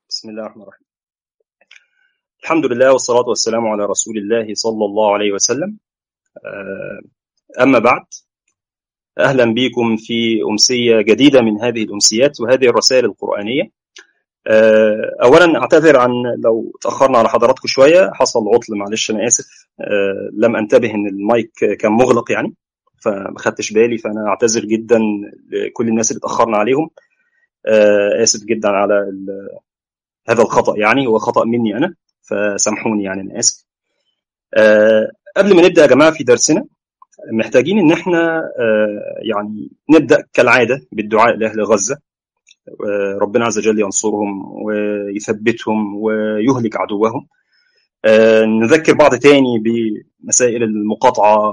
بسم الله الرحمن الرحيم الحمد لله والصلاة والسلام على رسول الله صلى الله عليه وسلم أما بعد أهلا بكم في أمسية جديدة من هذه الأمسيات وهذه الرسائل القرآنية أولا أعتذر عن لو تأخرنا على حضراتكم شوية حصل عطل معلش أنا آسف لم أنتبه إن المايك كان مغلق يعني فما خدتش بالي فأنا أعتذر جدا لكل الناس اللي تأخرنا عليهم آسف جدا على هذا الخطأ يعني هو خطأ مني أنا فسامحوني يعني أنا آسف قبل ما نبدأ يا جماعة في درسنا محتاجين ان احنا يعني نبدا كالعاده بالدعاء لاهل غزه ربنا عز وجل ينصرهم ويثبتهم ويهلك عدوهم نذكر بعض تاني بمسائل المقاطعه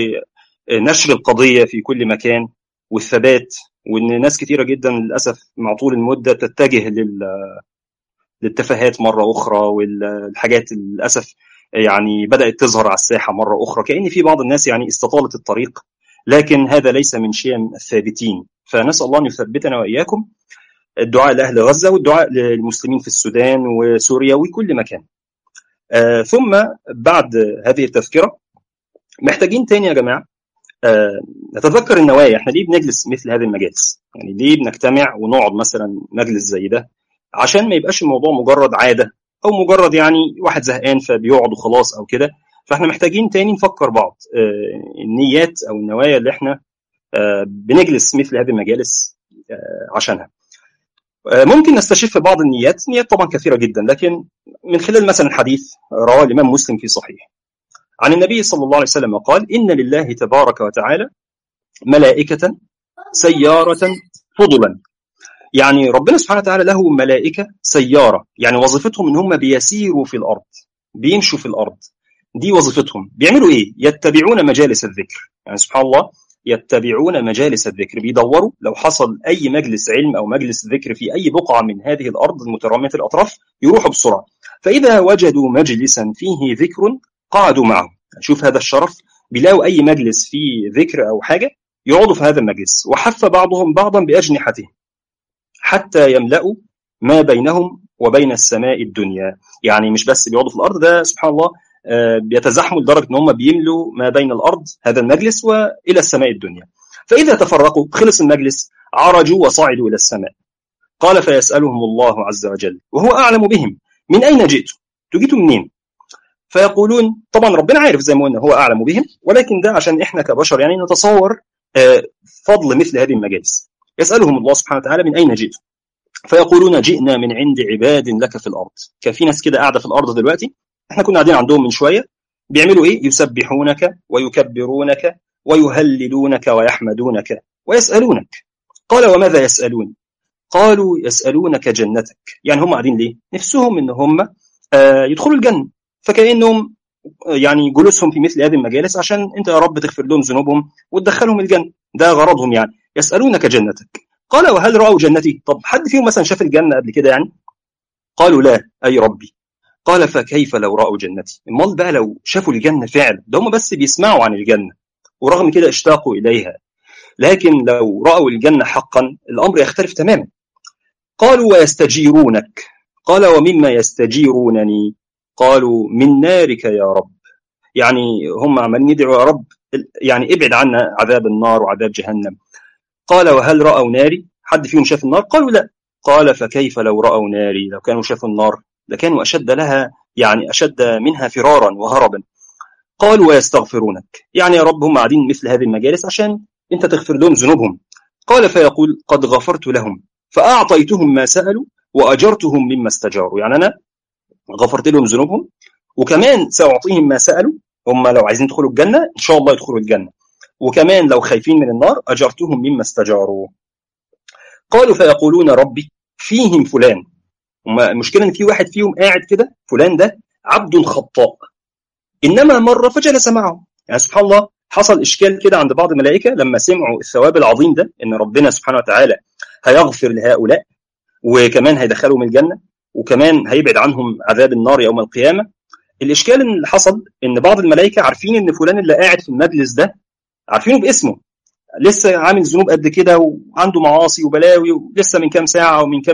ونشر القضيه في كل مكان والثبات وان ناس كثيره جدا للاسف مع طول المده تتجه لل للتفاهات مره اخرى والحاجات للاسف يعني بدات تظهر على الساحه مره اخرى كان في بعض الناس يعني استطالت الطريق لكن هذا ليس من شيم الثابتين فنسال الله ان يثبتنا واياكم الدعاء لاهل غزه والدعاء للمسلمين في السودان وسوريا وكل مكان آه ثم بعد هذه التذكره محتاجين تاني يا جماعه آه نتذكر النوايا احنا ليه بنجلس مثل هذه المجالس يعني ليه بنجتمع ونقعد مثلا مجلس زي ده عشان ما يبقاش الموضوع مجرد عاده او مجرد يعني واحد زهقان فبيقعد وخلاص او كده فاحنا محتاجين تاني نفكر بعض آه النيات او النوايا اللي احنا آه بنجلس مثل هذه المجالس آه عشانها ممكن نستشف بعض النيات نيات طبعا كثيره جدا لكن من خلال مثلا حديث رواه الامام مسلم في صحيح عن النبي صلى الله عليه وسلم قال ان لله تبارك وتعالى ملائكه سياره فضلا يعني ربنا سبحانه وتعالى له ملائكه سياره يعني وظيفتهم ان هم بيسيروا في الارض بيمشوا في الارض دي وظيفتهم بيعملوا ايه يتبعون مجالس الذكر يعني سبحان الله يتبعون مجالس الذكر بيدوروا لو حصل اي مجلس علم او مجلس ذكر في اي بقعه من هذه الارض المتراميه الاطراف يروحوا بسرعه فاذا وجدوا مجلسا فيه ذكر قعدوا معه شوف هذا الشرف بيلاقوا اي مجلس فيه ذكر او حاجه يقعدوا في هذا المجلس وحف بعضهم بعضا باجنحته حتى يملأوا ما بينهم وبين السماء الدنيا يعني مش بس بيقعدوا في الارض ده سبحان الله بيتزاحموا لدرجه ان هم بيملوا ما بين الارض هذا المجلس والى السماء الدنيا فاذا تفرقوا خلص المجلس عرجوا وصعدوا الى السماء قال فيسالهم الله عز وجل وهو اعلم بهم من اين جئتم؟ جئتم منين؟ فيقولون طبعا ربنا عارف زي ما قلنا هو اعلم بهم ولكن ده عشان احنا كبشر يعني نتصور فضل مثل هذه المجالس يسالهم الله سبحانه وتعالى من اين جئتم؟ فيقولون جئنا من عند عباد لك في الارض كان في ناس كده قاعده في الارض دلوقتي احنا كنا قاعدين عندهم من شويه بيعملوا ايه يسبحونك ويكبرونك ويهللونك ويحمدونك ويسالونك قال وماذا يسالون قالوا يسالونك جنتك يعني هم قاعدين ليه نفسهم ان هم آه يدخلوا الجنه فكانهم يعني جلوسهم في مثل هذه المجالس عشان انت يا رب تغفر لهم ذنوبهم وتدخلهم الجنه ده غرضهم يعني يسالونك جنتك قال وهل راوا جنتي طب حد فيهم مثلا شاف الجنه قبل كده يعني قالوا لا اي ربي قال فكيف لو رأوا جنتي امال بقى لو شافوا الجنة فعلا ده هم بس بيسمعوا عن الجنة ورغم كده اشتاقوا إليها لكن لو رأوا الجنة حقا الأمر يختلف تماما قالوا ويستجيرونك قال ومما يستجيرونني قالوا من نارك يا رب يعني هم عمالين يدعوا يا رب يعني ابعد عنا عذاب النار وعذاب جهنم قال وهل رأوا ناري حد فيهم شاف النار قالوا لا قال فكيف لو رأوا ناري لو كانوا شافوا النار لكانوا أشد لها يعني أشد منها فرارا وهربا قالوا ويستغفرونك يعني يا رب هم قاعدين مثل هذه المجالس عشان أنت تغفر لهم ذنوبهم قال فيقول قد غفرت لهم فأعطيتهم ما سألوا وأجرتهم مما استجاروا يعني أنا غفرت لهم ذنوبهم وكمان سأعطيهم ما سألوا هم لو عايزين يدخلوا الجنة إن شاء الله يدخلوا الجنة وكمان لو خايفين من النار أجرتهم مما استجاروا قالوا فيقولون ربي فيهم فلان المشكله ان في واحد فيهم قاعد كده فلان ده عبد خطاء انما مره فجلس معه يعني سبحان الله حصل اشكال كده عند بعض الملائكه لما سمعوا الثواب العظيم ده ان ربنا سبحانه وتعالى هيغفر لهؤلاء وكمان هيدخلهم الجنه وكمان هيبعد عنهم عذاب النار يوم القيامه الاشكال اللي حصل ان بعض الملائكه عارفين ان فلان اللي قاعد في المجلس ده عارفينه باسمه لسه عامل ذنوب قد كده وعنده معاصي وبلاوي ولسه من كام ساعه او من كام يوم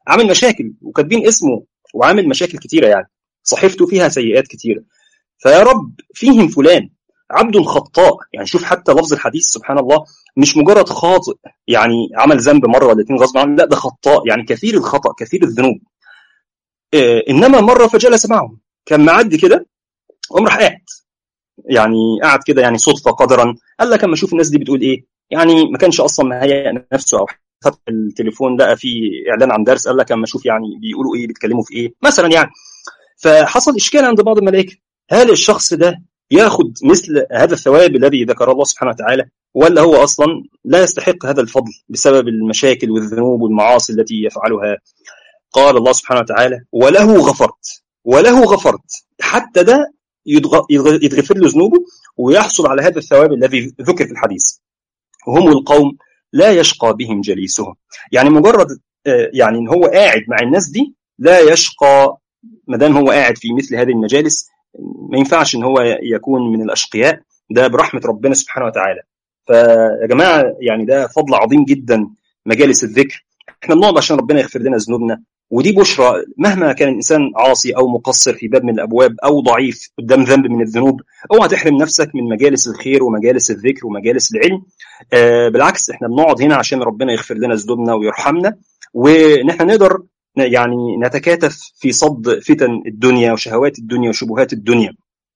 عامل مشاكل وكاتبين اسمه وعامل مشاكل كتيره يعني صحيفته فيها سيئات كتيره فيا رب فيهم فلان عبد خطاء يعني شوف حتى لفظ الحديث سبحان الله مش مجرد خاطئ يعني عمل ذنب مره ولا اتنين غصب عنه لا ده خطاء يعني كثير الخطا كثير الذنوب إيه انما مره فجلس معهم كان معدي كده قام راح قاعد يعني قعد كده يعني صدفه قدرا قال لك اما اشوف الناس دي بتقول ايه يعني ما كانش اصلا مهيئ نفسه او فتح التليفون لقى فيه اعلان عن درس قال لك اما اشوف يعني بيقولوا ايه بيتكلموا في ايه مثلا يعني فحصل اشكال عند بعض الملائكه هل الشخص ده ياخد مثل هذا الثواب الذي ذكره الله سبحانه وتعالى ولا هو اصلا لا يستحق هذا الفضل بسبب المشاكل والذنوب والمعاصي التي يفعلها قال الله سبحانه وتعالى وله غفرت وله غفرت حتى ده يتغفر له ذنوبه ويحصل على هذا الثواب الذي ذكر في الحديث هم القوم لا يشقى بهم جليسهم يعني مجرد يعني ان هو قاعد مع الناس دي لا يشقى ما دام هو قاعد في مثل هذه المجالس ما ينفعش ان هو يكون من الاشقياء ده برحمه ربنا سبحانه وتعالى فيا جماعه يعني ده فضل عظيم جدا مجالس الذكر احنا بنقعد عشان ربنا يغفر لنا ذنوبنا ودي بشرى مهما كان الانسان عاصي او مقصر في باب من الابواب او ضعيف قدام ذنب من الذنوب اوعى تحرم نفسك من مجالس الخير ومجالس الذكر ومجالس العلم آه بالعكس احنا بنقعد هنا عشان ربنا يغفر لنا ذنوبنا ويرحمنا ونحن نقدر يعني نتكاتف في صد فتن الدنيا وشهوات الدنيا وشبهات الدنيا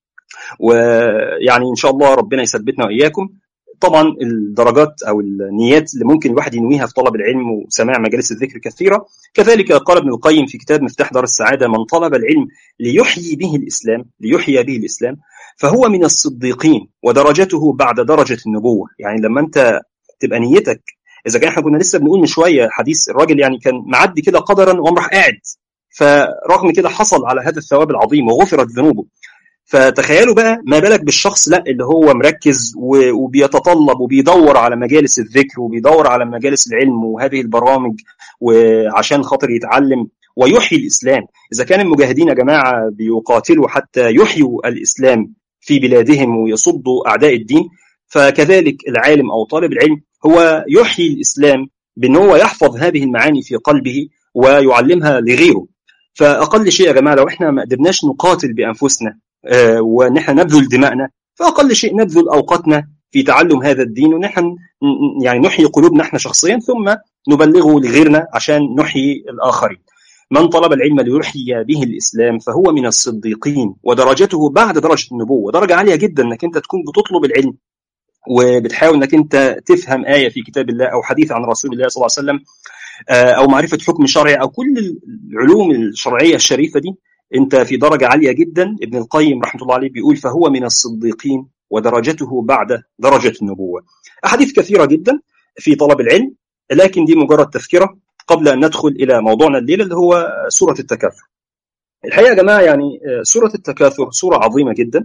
ويعني ان شاء الله ربنا يثبتنا واياكم طبعا الدرجات او النيات اللي ممكن الواحد ينويها في طلب العلم وسماع مجالس الذكر كثيره كذلك قال ابن القيم في كتاب مفتاح دار السعاده من طلب العلم ليحيي به الاسلام ليحيي به الاسلام فهو من الصديقين ودرجته بعد درجه النبوه يعني لما انت تبقى نيتك اذا كان احنا كنا لسه بنقول من شويه حديث الراجل يعني كان معدي كده قدرا وقام راح قاعد فرغم كده حصل على هذا الثواب العظيم وغفرت ذنوبه فتخيلوا بقى ما بالك بالشخص لا اللي هو مركز وبيتطلب وبيدور على مجالس الذكر وبيدور على مجالس العلم وهذه البرامج وعشان خاطر يتعلم ويحيي الاسلام اذا كان المجاهدين يا جماعه بيقاتلوا حتى يحيوا الاسلام في بلادهم ويصدوا اعداء الدين فكذلك العالم او طالب العلم هو يحيي الاسلام بان هو يحفظ هذه المعاني في قلبه ويعلمها لغيره فاقل شيء يا جماعه لو احنا ما قدرناش نقاتل بانفسنا آه وان احنا نبذل دماءنا فاقل شيء نبذل اوقاتنا في تعلم هذا الدين ونحن يعني نحيي قلوبنا احنا شخصيا ثم نبلغه لغيرنا عشان نحيي الاخرين. من طلب العلم ليحيي به الاسلام فهو من الصديقين ودرجته بعد درجه النبوه، درجه عاليه جدا انك انت تكون بتطلب العلم وبتحاول انك انت تفهم ايه في كتاب الله او حديث عن رسول الله صلى الله عليه وسلم او معرفه حكم شرعي او كل العلوم الشرعيه الشريفه دي انت في درجه عاليه جدا ابن القيم رحمه الله عليه بيقول فهو من الصديقين ودرجته بعد درجه النبوه. احاديث كثيره جدا في طلب العلم لكن دي مجرد تذكره قبل ان ندخل الى موضوعنا الليله اللي هو سوره التكاثر. الحقيقه يا جماعه يعني سوره التكاثر سوره عظيمه جدا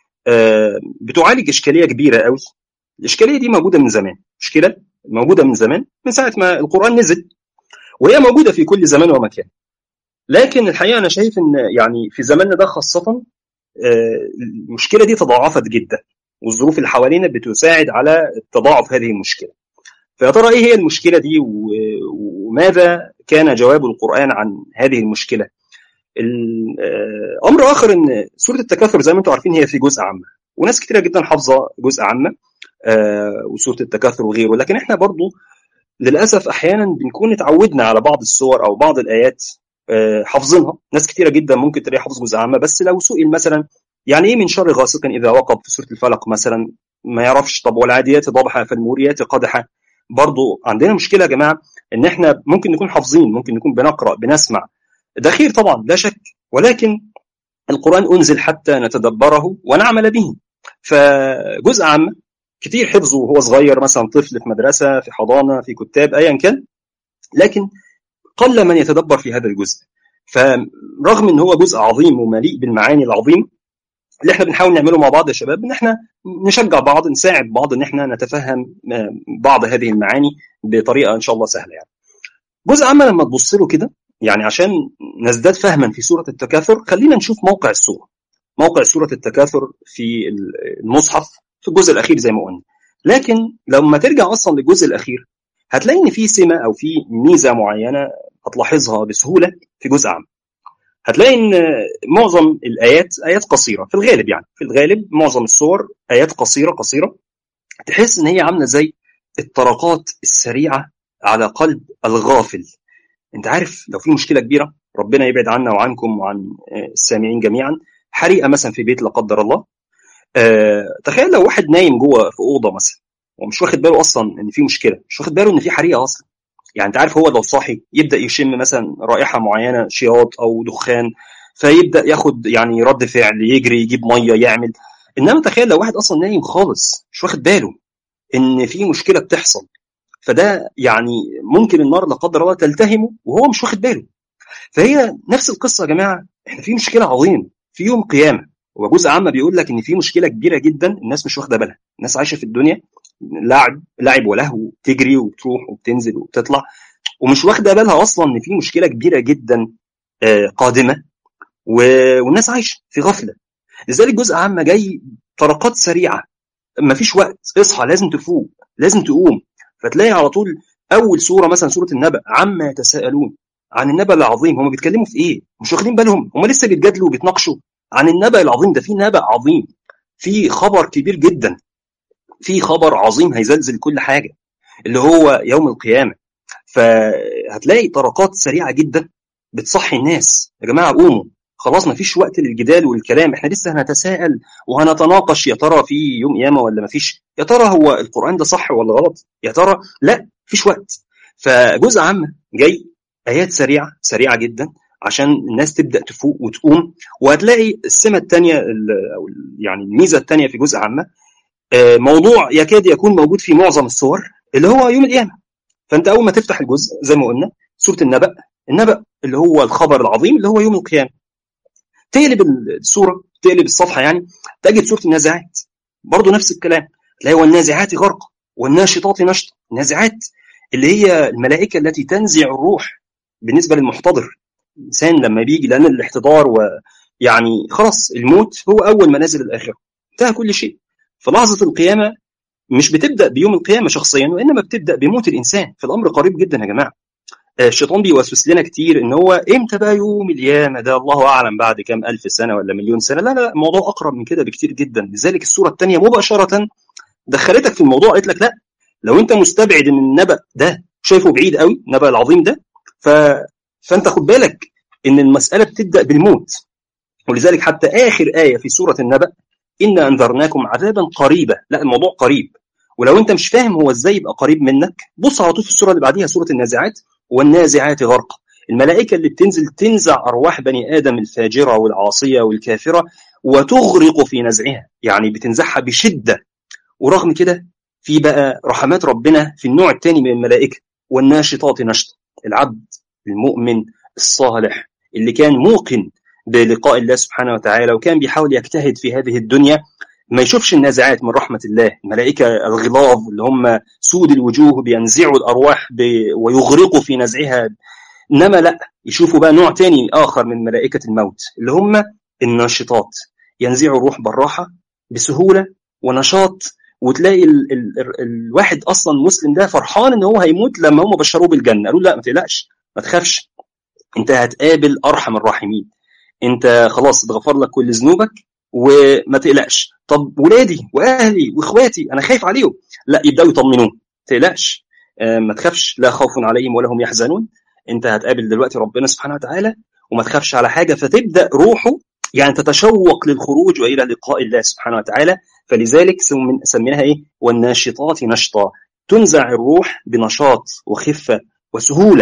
بتعالج اشكاليه كبيره قوي الاشكاليه دي موجوده من زمان مشكله موجوده من زمان من ساعه ما القران نزل وهي موجوده في كل زمان ومكان لكن الحقيقه انا شايف ان يعني في زماننا ده خاصه المشكله دي تضاعفت جدا والظروف اللي حوالينا بتساعد على تضاعف هذه المشكله فيا ترى ايه هي المشكله دي وماذا كان جواب القران عن هذه المشكله امر اخر ان سوره التكاثر زي ما انتم عارفين هي في جزء عامه وناس كتيره جدا حافظه جزء عامه آه وسوره التكاثر وغيره لكن احنا برضو للاسف احيانا بنكون اتعودنا على بعض السور او بعض الايات آه حافظينها ناس كتيره جدا ممكن تلاقي حافظ جزء عامه بس لو سئل مثلا يعني ايه من شر غاسق اذا وقب في سوره الفلق مثلا ما يعرفش طب والعاديات ضبحا فالموريات قدحا برضو عندنا مشكله يا جماعه ان احنا ممكن نكون حافظين ممكن نكون بنقرا بنسمع ده خير طبعا لا شك ولكن القرآن أنزل حتى نتدبره ونعمل به فجزء عام كتير حفظه وهو صغير مثلا طفل في مدرسة في حضانة في كتاب أيا كان لكن قل من يتدبر في هذا الجزء فرغم ان هو جزء عظيم ومليء بالمعاني العظيمه اللي احنا بنحاول نعمله مع بعض يا شباب ان احنا نشجع بعض نساعد بعض ان احنا نتفهم بعض هذه المعاني بطريقه ان شاء الله سهله يعني. جزء عام لما تبص له كده يعني عشان نزداد فهما في سورة التكاثر خلينا نشوف موقع السورة موقع سورة التكاثر في المصحف في الجزء الأخير زي ما قلنا لكن لما ترجع أصلا للجزء الأخير هتلاقي إن في سمة أو في ميزة معينة هتلاحظها بسهوله في جزء عام هتلاقي ان معظم الايات ايات قصيره في الغالب يعني في الغالب معظم السور ايات قصيره قصيره تحس ان هي عامله زي الطرقات السريعه على قلب الغافل انت عارف لو في مشكله كبيره ربنا يبعد عنا وعنكم وعن السامعين جميعا حريقه مثلا في بيت لا قدر الله أه تخيل لو واحد نايم جوه في اوضه مثلا ومش واخد باله اصلا ان في مشكله مش واخد باله ان في حريقه اصلا يعني انت عارف هو لو صاحي يبدا يشم مثلا رائحه معينه شياط او دخان فيبدا ياخد يعني رد فعل يجري يجيب ميه يعمل انما تخيل لو واحد اصلا نايم خالص مش واخد باله ان في مشكله بتحصل فده يعني ممكن النار لا قدر الله تلتهمه وهو مش واخد باله فهي نفس القصه يا جماعه احنا في مشكله عظيمه في يوم قيامه وجزء عامه بيقول لك ان في مشكله كبيره جدا الناس مش واخده بالها الناس عايشه في الدنيا لعب لعب ولهو تجري وبتروح وبتنزل وبتطلع ومش واخده بالها اصلا ان في مشكله كبيره جدا قادمه والناس عايشه في غفله لذلك جزء عامه جاي طرقات سريعه مفيش وقت اصحى لازم تفوق لازم تقوم فتلاقي على طول اول سوره مثلا سوره النبأ عما يتساءلون عن النبأ العظيم هم بيتكلموا في ايه مش واخدين بالهم هم لسه بيتجادلوا وبيتناقشوا عن النبأ العظيم ده في نبأ عظيم في خبر كبير جدا في خبر عظيم هيزلزل كل حاجه اللي هو يوم القيامه فهتلاقي طرقات سريعه جدا بتصحي الناس يا جماعه قوموا خلاص ما فيش وقت للجدال والكلام احنا لسه هنتساءل وهنتناقش يا ترى في يوم قيامه ولا ما فيش يا ترى هو القران ده صح ولا غلط يا ترى لا فيش وقت فجزء عام جاي ايات سريعه سريعه جدا عشان الناس تبدا تفوق وتقوم وهتلاقي السمه الثانيه او يعني الميزه الثانيه في جزء عامه موضوع يكاد يكون موجود في معظم الصور اللي هو يوم القيامه فانت اول ما تفتح الجزء زي ما قلنا سوره النبأ النبأ اللي هو الخبر العظيم اللي هو يوم القيامه تقلب الصوره تقلب الصفحه يعني تجد سوره النازعات برضه نفس الكلام تلاقي والنازعات غرقا والناشطات نشطا النازعات اللي هي الملائكه التي تنزع الروح بالنسبه للمحتضر الانسان لما بيجي لان الاحتضار ويعني خلاص الموت هو اول منازل الاخره انتهى كل شيء فلحظه القيامه مش بتبدا بيوم القيامه شخصيا وانما بتبدا بموت الانسان فالامر قريب جدا يا جماعه الشيطان بيوسوس لنا كتير ان هو امتى بقى يوم القيامه ده الله اعلم بعد كام الف سنه ولا مليون سنه لا لا الموضوع اقرب من كده بكتير جدا لذلك السوره الثانيه مباشره دخلتك في الموضوع قالت لك لا لو انت مستبعد ان النبأ ده شايفه بعيد قوي النبأ العظيم ده ف... فانت خد بالك ان المساله بتبدا بالموت ولذلك حتى اخر ايه في سوره النبأ إنا أنذرناكم عذابا قريبا لا الموضوع قريب ولو أنت مش فاهم هو إزاي يبقى قريب منك بص على طول في السورة اللي بعديها سورة النازعات والنازعات غرقا الملائكة اللي بتنزل تنزع أرواح بني آدم الفاجرة والعاصية والكافرة وتغرق في نزعها يعني بتنزعها بشدة ورغم كده في بقى رحمات ربنا في النوع الثاني من الملائكة والناشطات نشطا العبد المؤمن الصالح اللي كان موقن بلقاء الله سبحانه وتعالى وكان بيحاول يجتهد في هذه الدنيا ما يشوفش النازعات من رحمة الله الملائكة الغلاظ اللي هم سود الوجوه بينزعوا الأرواح بي ويغرقوا في نزعها إنما لا يشوفوا بقى نوع تاني آخر من ملائكة الموت اللي هم الناشطات ينزعوا الروح بالراحة بسهولة ونشاط وتلاقي ال ال ال الواحد اصلا مسلم ده فرحان ان هو هيموت لما هم بشروه بالجنه قالوا لا ما تقلقش ما تخافش انت هتقابل ارحم الراحمين انت خلاص اتغفر لك كل ذنوبك وما تقلقش طب ولادي واهلي واخواتي انا خايف عليهم لا يبداوا يطمنوه ما تقلقش آه ما تخافش لا خوف عليهم ولا هم يحزنون انت هتقابل دلوقتي ربنا سبحانه وتعالى وما تخافش على حاجه فتبدا روحه يعني تتشوق للخروج والى لقاء الله سبحانه وتعالى فلذلك سميناها ايه والناشطات نشطا تنزع الروح بنشاط وخفه وسهوله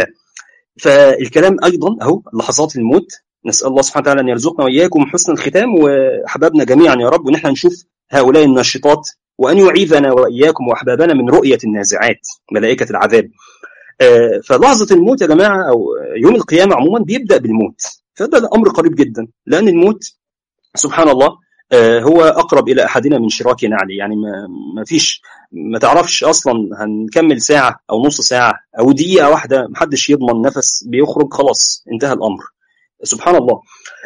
فالكلام ايضا اهو لحظات الموت نسال الله سبحانه وتعالى ان يرزقنا واياكم حسن الختام واحبابنا جميعا يا رب وان احنا نشوف هؤلاء الناشطات وان يعيذنا واياكم واحبابنا من رؤيه النازعات ملائكه العذاب فلحظه الموت يا جماعه او يوم القيامه عموما بيبدا بالموت فده امر قريب جدا لان الموت سبحان الله هو اقرب الى احدنا من شراك نعلي يعني ما فيش ما تعرفش اصلا هنكمل ساعه او نص ساعه او دقيقه واحده محدش يضمن نفس بيخرج خلاص انتهى الامر سبحان الله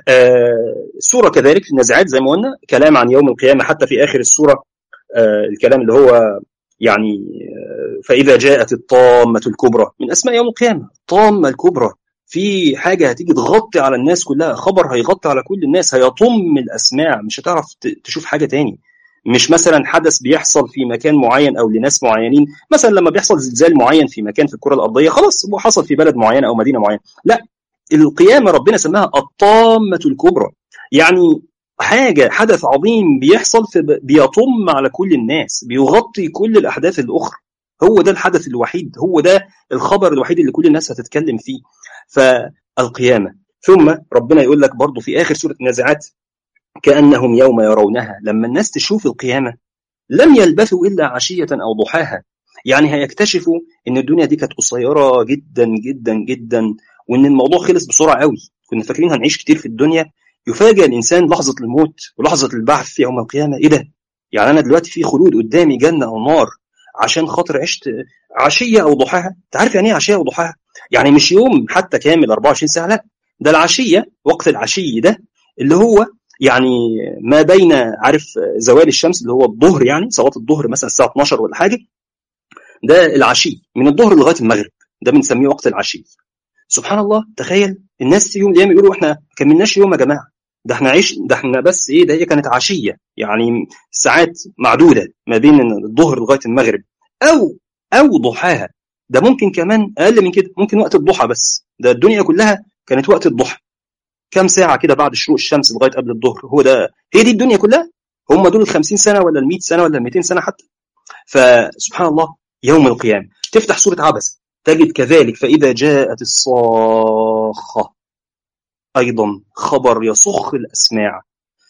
السوره كذلك في النزعات زي ما قلنا كلام عن يوم القيامه حتى في اخر السوره الكلام اللي هو يعني فاذا جاءت الطامه الكبرى من اسماء يوم القيامه الطامه الكبرى في حاجه هتيجي تغطي على الناس كلها خبر هيغطي على كل الناس هيطم الاسماع مش هتعرف تشوف حاجه تاني مش مثلا حدث بيحصل في مكان معين او لناس معينين مثلا لما بيحصل زلزال معين في مكان في الكره الارضيه خلاص هو حصل في بلد معينه او مدينه معينه لا القيامه ربنا سماها الطامه الكبرى يعني حاجه حدث عظيم بيحصل بيطم على كل الناس بيغطي كل الاحداث الاخرى هو ده الحدث الوحيد هو ده الخبر الوحيد اللي كل الناس هتتكلم فيه فالقيامه ثم ربنا يقول لك برضه في اخر سوره النازعات كانهم يوم يرونها لما الناس تشوف القيامه لم يلبثوا الا عشيه او ضحاها يعني هيكتشفوا ان الدنيا دي كانت قصيره جدا جدا جدا وان الموضوع خلص بسرعه قوي كنا فاكرين هنعيش كتير في الدنيا يفاجئ الانسان لحظه الموت ولحظه البعث في يوم القيامه ايه ده يعني انا دلوقتي في خلود قدامي جنه او نار عشان خاطر عشت عشيه او ضحاها انت عارف يعني ايه عشيه او ضحاها يعني مش يوم حتى كامل 24 ساعه لا ده العشيه وقت العشي ده اللي هو يعني ما بين عارف زوال الشمس اللي هو الظهر يعني صلاه الظهر مثلا الساعه 12 ولا حاجه ده العشي من الظهر لغايه المغرب ده بنسميه وقت العشي سبحان الله تخيل الناس يوم الايام يقولوا احنا كملناش يوم يا جماعه ده احنا عيش ده احنا بس ايه ده هي كانت عشيه يعني ساعات معدوده ما بين الظهر لغايه المغرب او او ضحاها ده ممكن كمان اقل من كده ممكن وقت الضحى بس ده الدنيا كلها كانت وقت الضحى كام ساعه كده بعد شروق الشمس لغايه قبل الظهر هو ده هي دي الدنيا كلها هم دول ال 50 سنه ولا ال 100 سنه ولا ال 200 سنه حتى فسبحان الله يوم القيامه تفتح سوره عبس تجد كذلك فاذا جاءت الصاخه ايضا خبر يصخ الاسماع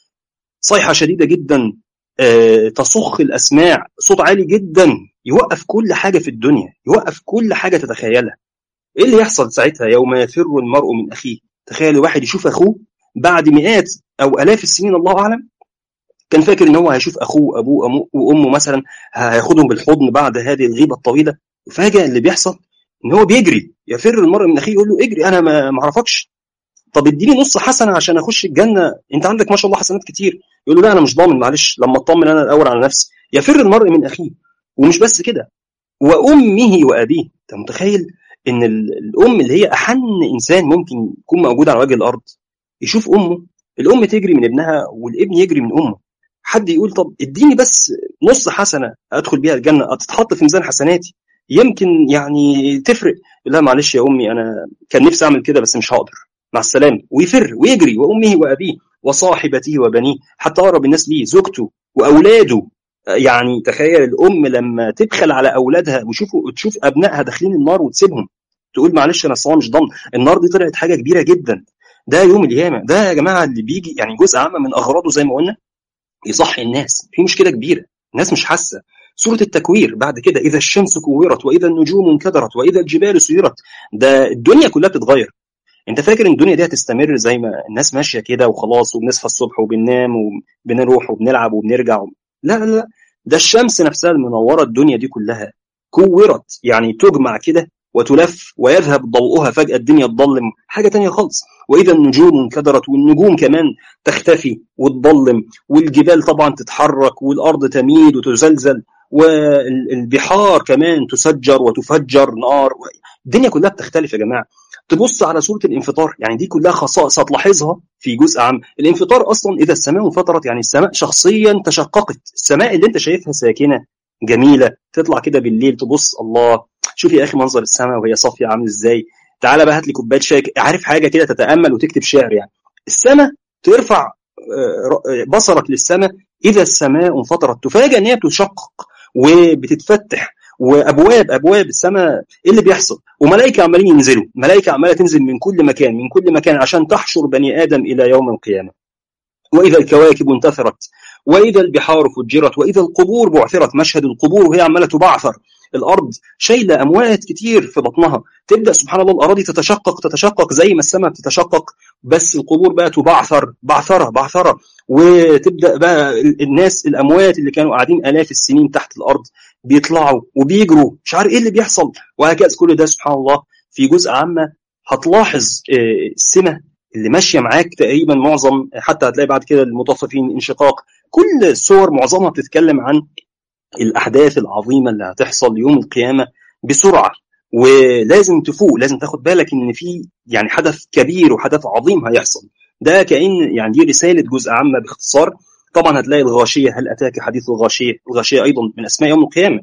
صيحه شديده جدا أه تصخ الاسماع صوت عالي جدا يوقف كل حاجه في الدنيا يوقف كل حاجه تتخيلها ايه اللي يحصل ساعتها يوم يفر المرء من اخيه تخيل واحد يشوف اخوه بعد مئات او الاف السنين الله اعلم كان فاكر ان هو هيشوف اخوه ابوه وامه مثلا هياخدهم بالحضن بعد هذه الغيبه الطويله فجاه اللي بيحصل ان هو بيجري يفر المرء من اخيه يقول له اجري انا ما اعرفكش طب اديني نص حسنه عشان اخش الجنه انت عندك ما شاء الله حسنات كتير يقول له لا انا مش ضامن معلش لما اطمن انا الاول على نفسي يفر المرء من اخيه ومش بس كده وامه وابيه انت متخيل ان الام اللي هي احن انسان ممكن يكون موجود على وجه الارض يشوف امه الام تجري من ابنها والابن يجري من امه حد يقول طب اديني بس نص حسنه ادخل بيها الجنه تتحط في ميزان حسناتي يمكن يعني تفرق لا معلش يا امي انا كان نفسي اعمل كده بس مش هقدر مع السلامه ويفر ويجري وامه وابيه وصاحبته وبنيه حتى اقرب الناس ليه زوجته واولاده يعني تخيل الام لما تبخل على اولادها ويشوفوا تشوف ابنائها داخلين النار وتسيبهم تقول معلش انا اصلا مش ضامن النار دي طلعت حاجه كبيره جدا ده يوم القيامه ده يا جماعه اللي بيجي يعني جزء عام من اغراضه زي ما قلنا يصحي الناس في مشكله كبيره الناس مش حاسه سورة التكوير بعد كده إذا الشمس كورت وإذا النجوم انكدرت وإذا الجبال سيرت ده الدنيا كلها بتتغير انت فاكر ان الدنيا دي هتستمر زي ما الناس ماشيه كده وخلاص وبنصحى الصبح وبننام وبنروح وبنلعب وبنرجع و... لا لا لا ده الشمس نفسها المنوره الدنيا دي كلها كورت يعني تجمع كده وتلف ويذهب ضوءها فجأة الدنيا تضلم حاجة تانية خالص وإذا النجوم انكدرت والنجوم كمان تختفي وتضلم والجبال طبعا تتحرك والأرض تميد وتزلزل والبحار كمان تسجر وتفجر نار الدنيا كلها بتختلف يا جماعة تبص على سورة الانفطار يعني دي كلها خصائص هتلاحظها في جزء عام الانفطار أصلا إذا السماء انفطرت يعني السماء شخصيا تشققت السماء اللي انت شايفها ساكنة جميلة تطلع كده بالليل تبص الله شوف يا اخي منظر السماء وهي صافيه عامل ازاي تعالى بقى هات لي كوبايه شاي عارف حاجه كده تتامل وتكتب شعر يعني السماء ترفع بصرك للسماء اذا السماء انفطرت تفاجئ ان هي بتشقق وبتتفتح وابواب ابواب السماء ايه اللي بيحصل وملائكه عمالين ينزلوا ملائكه عماله تنزل من كل مكان من كل مكان عشان تحشر بني ادم الى يوم القيامه واذا الكواكب انتثرت واذا البحار فجرت واذا القبور بعثرت مشهد القبور وهي عماله تبعثر الارض شايله اموات كتير في بطنها تبدا سبحان الله الاراضي تتشقق تتشقق زي ما السماء بتتشقق بس القبور بقى تبعثر بعثره بعثره وتبدا بقى الناس الاموات اللي كانوا قاعدين الاف السنين تحت الارض بيطلعوا وبيجروا مش عارف ايه اللي بيحصل وهكذا كل ده سبحان الله في جزء عامه هتلاحظ السمه اللي ماشيه معاك تقريبا معظم حتى هتلاقي بعد كده المطففين انشقاق كل الصور معظمها بتتكلم عن الاحداث العظيمه اللي هتحصل يوم القيامه بسرعه ولازم تفوق لازم تاخد بالك ان في يعني حدث كبير وحدث عظيم هيحصل ده كأن يعني دي رسالة جزء عامة باختصار طبعا هتلاقي الغاشية هل أتاك حديث الغاشية الغاشية أيضا من أسماء يوم القيامة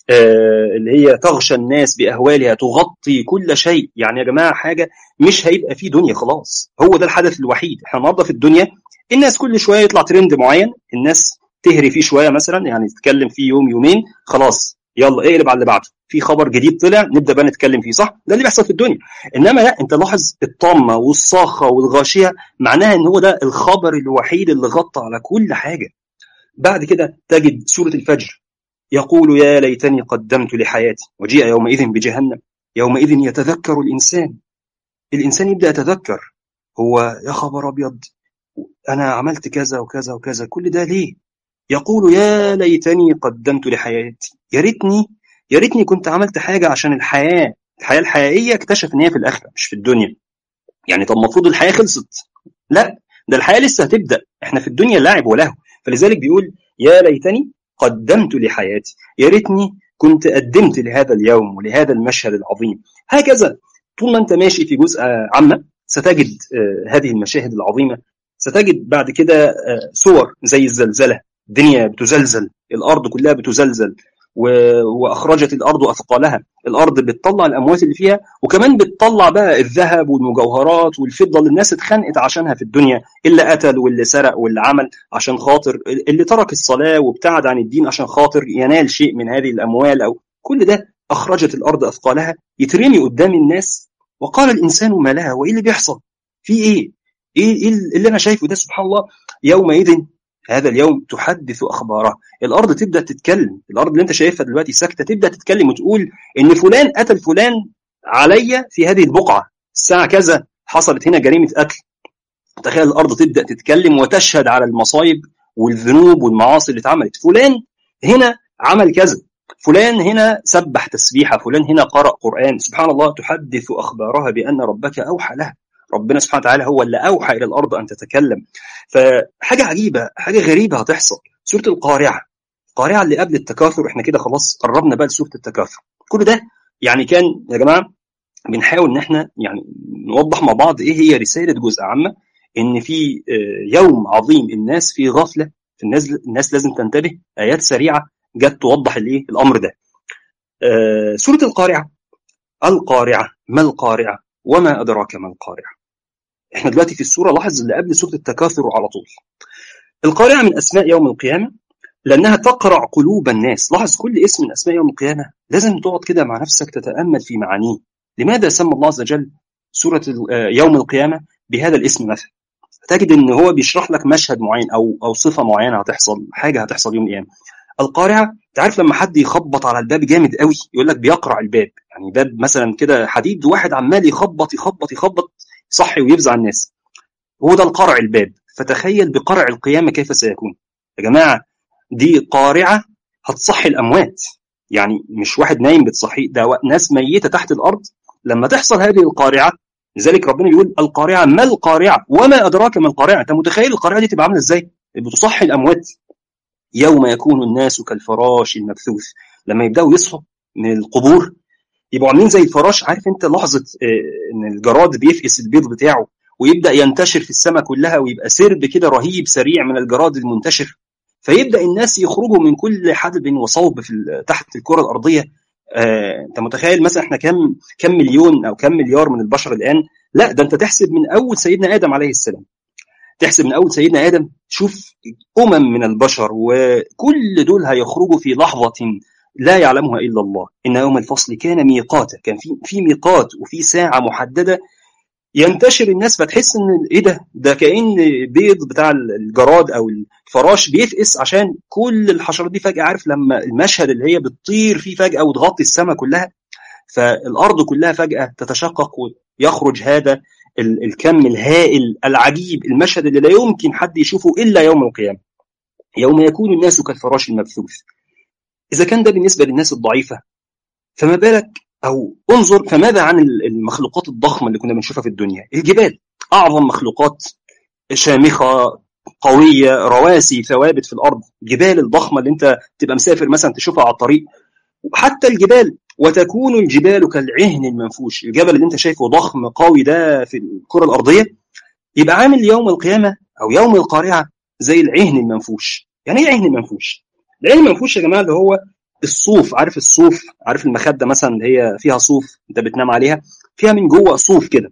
آه اللي هي تغشى الناس بأهوالها تغطي كل شيء يعني يا جماعة حاجة مش هيبقى في دنيا خلاص هو ده الحدث الوحيد احنا النهارده في الدنيا الناس كل شوية يطلع ترند معين الناس تهري فيه شوية مثلا يعني تتكلم فيه يوم يومين خلاص يلا اقلب على اللي بعده في خبر جديد طلع نبدا بقى نتكلم فيه صح ده اللي بيحصل في الدنيا انما لا انت لاحظ الطامه والصاخه والغاشيه معناها ان هو ده الخبر الوحيد اللي غطى على كل حاجه بعد كده تجد سوره الفجر يقول يا ليتني قدمت لحياتي وجيء يومئذ بجهنم يومئذ يتذكر الانسان الانسان يبدا يتذكر هو يا خبر ابيض انا عملت كذا وكذا وكذا كل ده ليه يقول يا ليتني قدمت لحياتي يا ريتني يا ريتني كنت عملت حاجه عشان الحياه الحياه الحقيقيه اكتشف ان هي في الاخره مش في الدنيا يعني طب المفروض الحياه خلصت لا ده الحياه لسه هتبدا احنا في الدنيا لاعب وله فلذلك بيقول يا ليتني قدمت لحياتي يا ريتني كنت قدمت لهذا اليوم ولهذا المشهد العظيم هكذا طول ما انت ماشي في جزء عامه ستجد هذه المشاهد العظيمه ستجد بعد كده صور زي الزلزله الدنيا بتزلزل الارض كلها بتزلزل واخرجت الارض اثقالها الارض بتطلع الاموات اللي فيها وكمان بتطلع بقى الذهب والمجوهرات والفضه اللي الناس اتخانقت عشانها في الدنيا اللي قتل واللي سرق واللي عمل عشان خاطر اللي ترك الصلاه وابتعد عن الدين عشان خاطر ينال شيء من هذه الاموال او كل ده اخرجت الارض اثقالها يترمي قدام الناس وقال الانسان ما لها وايه اللي بيحصل في ايه ايه اللي انا شايفه ده سبحان الله يومئذ هذا اليوم تحدث اخبارها الارض تبدا تتكلم الارض اللي انت شايفها دلوقتي ساكته تبدا تتكلم وتقول ان فلان قتل فلان عليا في هذه البقعه الساعه كذا حصلت هنا جريمه قتل تخيل الارض تبدا تتكلم وتشهد على المصايب والذنوب والمعاصي اللي اتعملت فلان هنا عمل كذا فلان هنا سبح تسبيحه فلان هنا قرأ قرآن سبحان الله تحدث أخبارها بأن ربك أوحى لها ربنا سبحانه وتعالى هو اللي أوحى إلى الأرض أن تتكلم فحاجة عجيبة حاجة غريبة هتحصل سورة القارعة القارعة اللي قبل التكاثر احنا كده خلاص قربنا بقى لسورة التكاثر كل ده يعني كان يا جماعة بنحاول ان احنا يعني نوضح مع بعض ايه هي رسالة جزء عامة ان في يوم عظيم الناس في غفلة الناس الناس لازم تنتبه ايات سريعة جت توضح الايه الامر ده آه سورة القارعة القارعة ما القارعة وما أدراك ما القارعة احنا دلوقتي في السورة لاحظ اللي قبل سورة التكاثر على طول القارعة من أسماء يوم القيامة لأنها تقرع قلوب الناس لاحظ كل اسم من أسماء يوم القيامة لازم تقعد كده مع نفسك تتأمل في معانيه لماذا سمى الله عز وجل سورة يوم القيامة بهذا الاسم مثلا تجد ان هو بيشرح لك مشهد معين او او صفه معينه هتحصل حاجه هتحصل يوم القيامه القارعه تعرف لما حد يخبط على الباب جامد قوي يقول لك بيقرع الباب يعني باب مثلا كده حديد واحد عمال يخبط يخبط يخبط صحي ويفزع الناس هو ده القرع الباب فتخيل بقرع القيامه كيف سيكون يا جماعه دي قارعه هتصحي الاموات يعني مش واحد نايم بتصحي ده ناس ميته تحت الارض لما تحصل هذه القارعه لذلك ربنا بيقول القارعه ما القارعه وما ادراك ما القارعه انت متخيل القارعه دي تبقى عامله ازاي بتصحي الاموات يوم يكون الناس كالفراش المبثوث لما يبداوا يصحوا من القبور يبقوا عاملين زي الفراش عارف انت لحظه ان الجراد بيفقس البيض بتاعه ويبدا ينتشر في السماء كلها ويبقى سرب كده رهيب سريع من الجراد المنتشر فيبدا الناس يخرجوا من كل حدب وصوب في تحت الكره الارضيه آه، انت متخيل مثلا احنا كم كم مليون او كم مليار من البشر الان لا ده انت تحسب من اول سيدنا ادم عليه السلام تحسب من اول سيدنا ادم شوف امم من البشر وكل دول هيخرجوا في لحظه لا يعلمها الا الله ان يوم الفصل كان ميقاتا كان في في ميقات وفي ساعه محدده ينتشر الناس فتحس ان ايه ده ده كان بيض بتاع الجراد او الفراش بيفقس عشان كل الحشرات دي فجاه عارف لما المشهد اللي هي بتطير فيه فجاه وتغطي السماء كلها فالارض كلها فجاه تتشقق ويخرج هذا الكم الهائل العجيب المشهد اللي لا يمكن حد يشوفه الا يوم القيامه يوم يكون الناس كالفراش المبثوث اذا كان ده بالنسبه للناس الضعيفه فما بالك او انظر فماذا عن المخلوقات الضخمه اللي كنا بنشوفها في الدنيا الجبال اعظم مخلوقات شامخه قويه رواسي ثوابت في الارض جبال الضخمه اللي انت تبقى مسافر مثلا تشوفها على الطريق وحتى الجبال وتكون الجبال كالعهن المنفوش الجبل اللي انت شايفه ضخم قوي ده في الكره الارضيه يبقى عامل يوم القيامه او يوم القارعه زي العهن المنفوش يعني ايه عهن المنفوش العهن المنفوش يا جماعه اللي هو الصوف عارف الصوف عارف المخده مثلا اللي هي فيها صوف انت بتنام عليها فيها من جوه صوف كده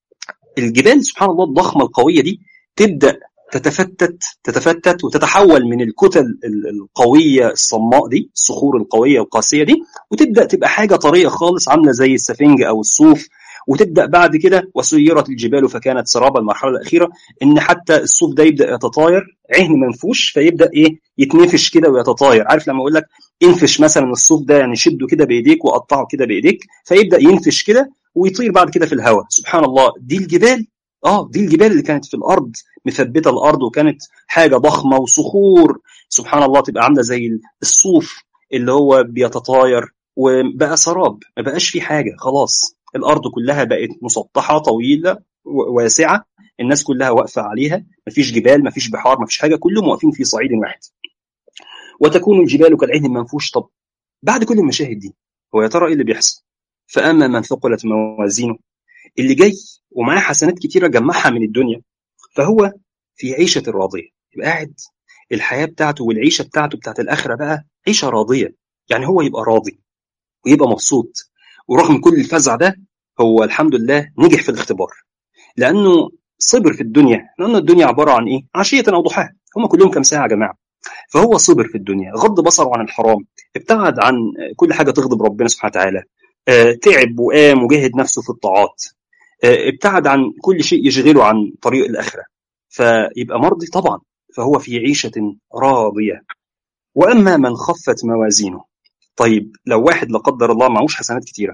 الجبال سبحان الله الضخمه القويه دي تبدا تتفتت تتفتت وتتحول من الكتل القويه الصماء دي الصخور القويه القاسيه دي وتبدا تبقى حاجه طريه خالص عامله زي السفنج او الصوف وتبدا بعد كده وسيرت الجبال فكانت سرابا المرحله الاخيره ان حتى الصوف ده يبدا يتطاير عهن منفوش فيبدا ايه يتنفش كده ويتطاير عارف لما اقول لك انفش مثلا الصوف ده يعني شده كده بايديك وقطعه كده بايديك فيبدا ينفش كده ويطير بعد كده في الهواء سبحان الله دي الجبال اه دي الجبال اللي كانت في الارض مثبته الارض وكانت حاجه ضخمه وصخور سبحان الله تبقى عامله زي الصوف اللي هو بيتطاير وبقى سراب ما بقاش في حاجه خلاص الارض كلها بقت مسطحه طويله واسعه الناس كلها واقفه عليها مفيش جبال مفيش بحار مفيش حاجه كلهم واقفين في صعيد واحد وتكون الجبال كالعهن المنفوش طب بعد كل المشاهد دي هو يا ترى ايه اللي بيحصل فاما من ثقلت موازينه اللي جاي ومعاه حسنات كتيره جمعها من الدنيا فهو في عيشه راضيه يبقى قاعد الحياه بتاعته والعيشه بتاعته بتاعت الاخره بقى عيشه راضيه يعني هو يبقى راضي ويبقى مبسوط ورغم كل الفزع ده هو الحمد لله نجح في الاختبار لانه صبر في الدنيا لان الدنيا عباره عن ايه عشيه او ضحاها هم كلهم كام ساعه يا جماعه فهو صبر في الدنيا غض بصره عن الحرام ابتعد عن كل حاجه تغضب ربنا سبحانه وتعالى تعب وقام وجاهد نفسه في الطاعات ابتعد عن كل شيء يشغله عن طريق الاخره فيبقى مرضي طبعا فهو في عيشه راضيه واما من خفت موازينه طيب لو واحد لا قدر الله معهوش حسنات كتيره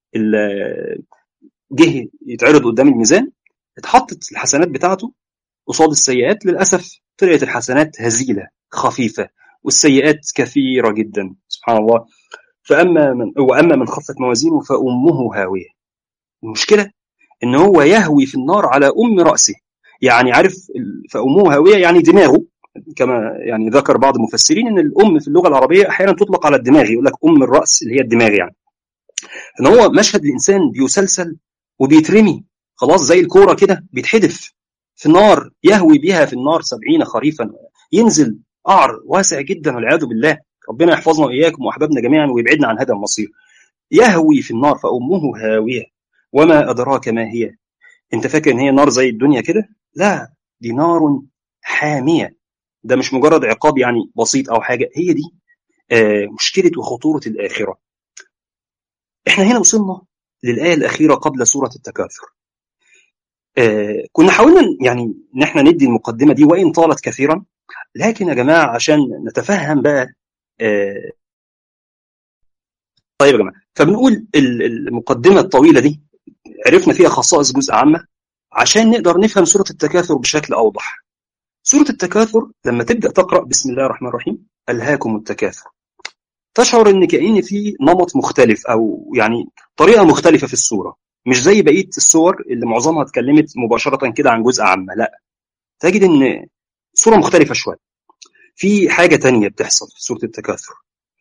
جه يتعرض قدام الميزان اتحطت الحسنات بتاعته قصاد السيئات للاسف طلعت الحسنات هزيله خفيفه والسيئات كثيره جدا سبحان الله فاما من واما من خفت موازينه فامه هاويه المشكله ان هو يهوي في النار على ام راسه يعني عارف فامه هاويه يعني دماغه كما يعني ذكر بعض المفسرين ان الام في اللغه العربيه احيانا تطلق على الدماغ يقول لك ام الراس اللي هي الدماغ يعني ان هو مشهد الانسان بيسلسل وبيترمي خلاص زي الكوره كده بيتحدف في النار يهوي بها في النار سبعين خريفا ينزل قعر واسع جدا والعياذ بالله ربنا يحفظنا واياكم واحبابنا جميعا ويبعدنا عن هذا المصير يهوي في النار فامه هاويه وما ادراك ما هي انت فاكر ان هي نار زي الدنيا كده لا دي نار حاميه ده مش مجرد عقاب يعني بسيط او حاجه هي دي آه مشكله وخطوره الاخره احنا هنا وصلنا للايه الاخيره قبل سوره التكاثر آه كنا حاولنا يعني ان احنا ندي المقدمه دي وان طالت كثيرا لكن يا جماعه عشان نتفهم بقى آه طيب يا جماعه فبنقول المقدمه الطويله دي عرفنا فيها خصائص جزء عامه عشان نقدر نفهم سوره التكاثر بشكل اوضح سوره التكاثر لما تبدا تقرا بسم الله الرحمن الرحيم الهاكم التكاثر تشعر ان كأن في نمط مختلف او يعني طريقه مختلفه في السوره مش زي بقيه السور اللي معظمها اتكلمت مباشره كده عن جزء عامه لا تجد ان صوره مختلفه شويه في حاجه تانية بتحصل في سوره التكاثر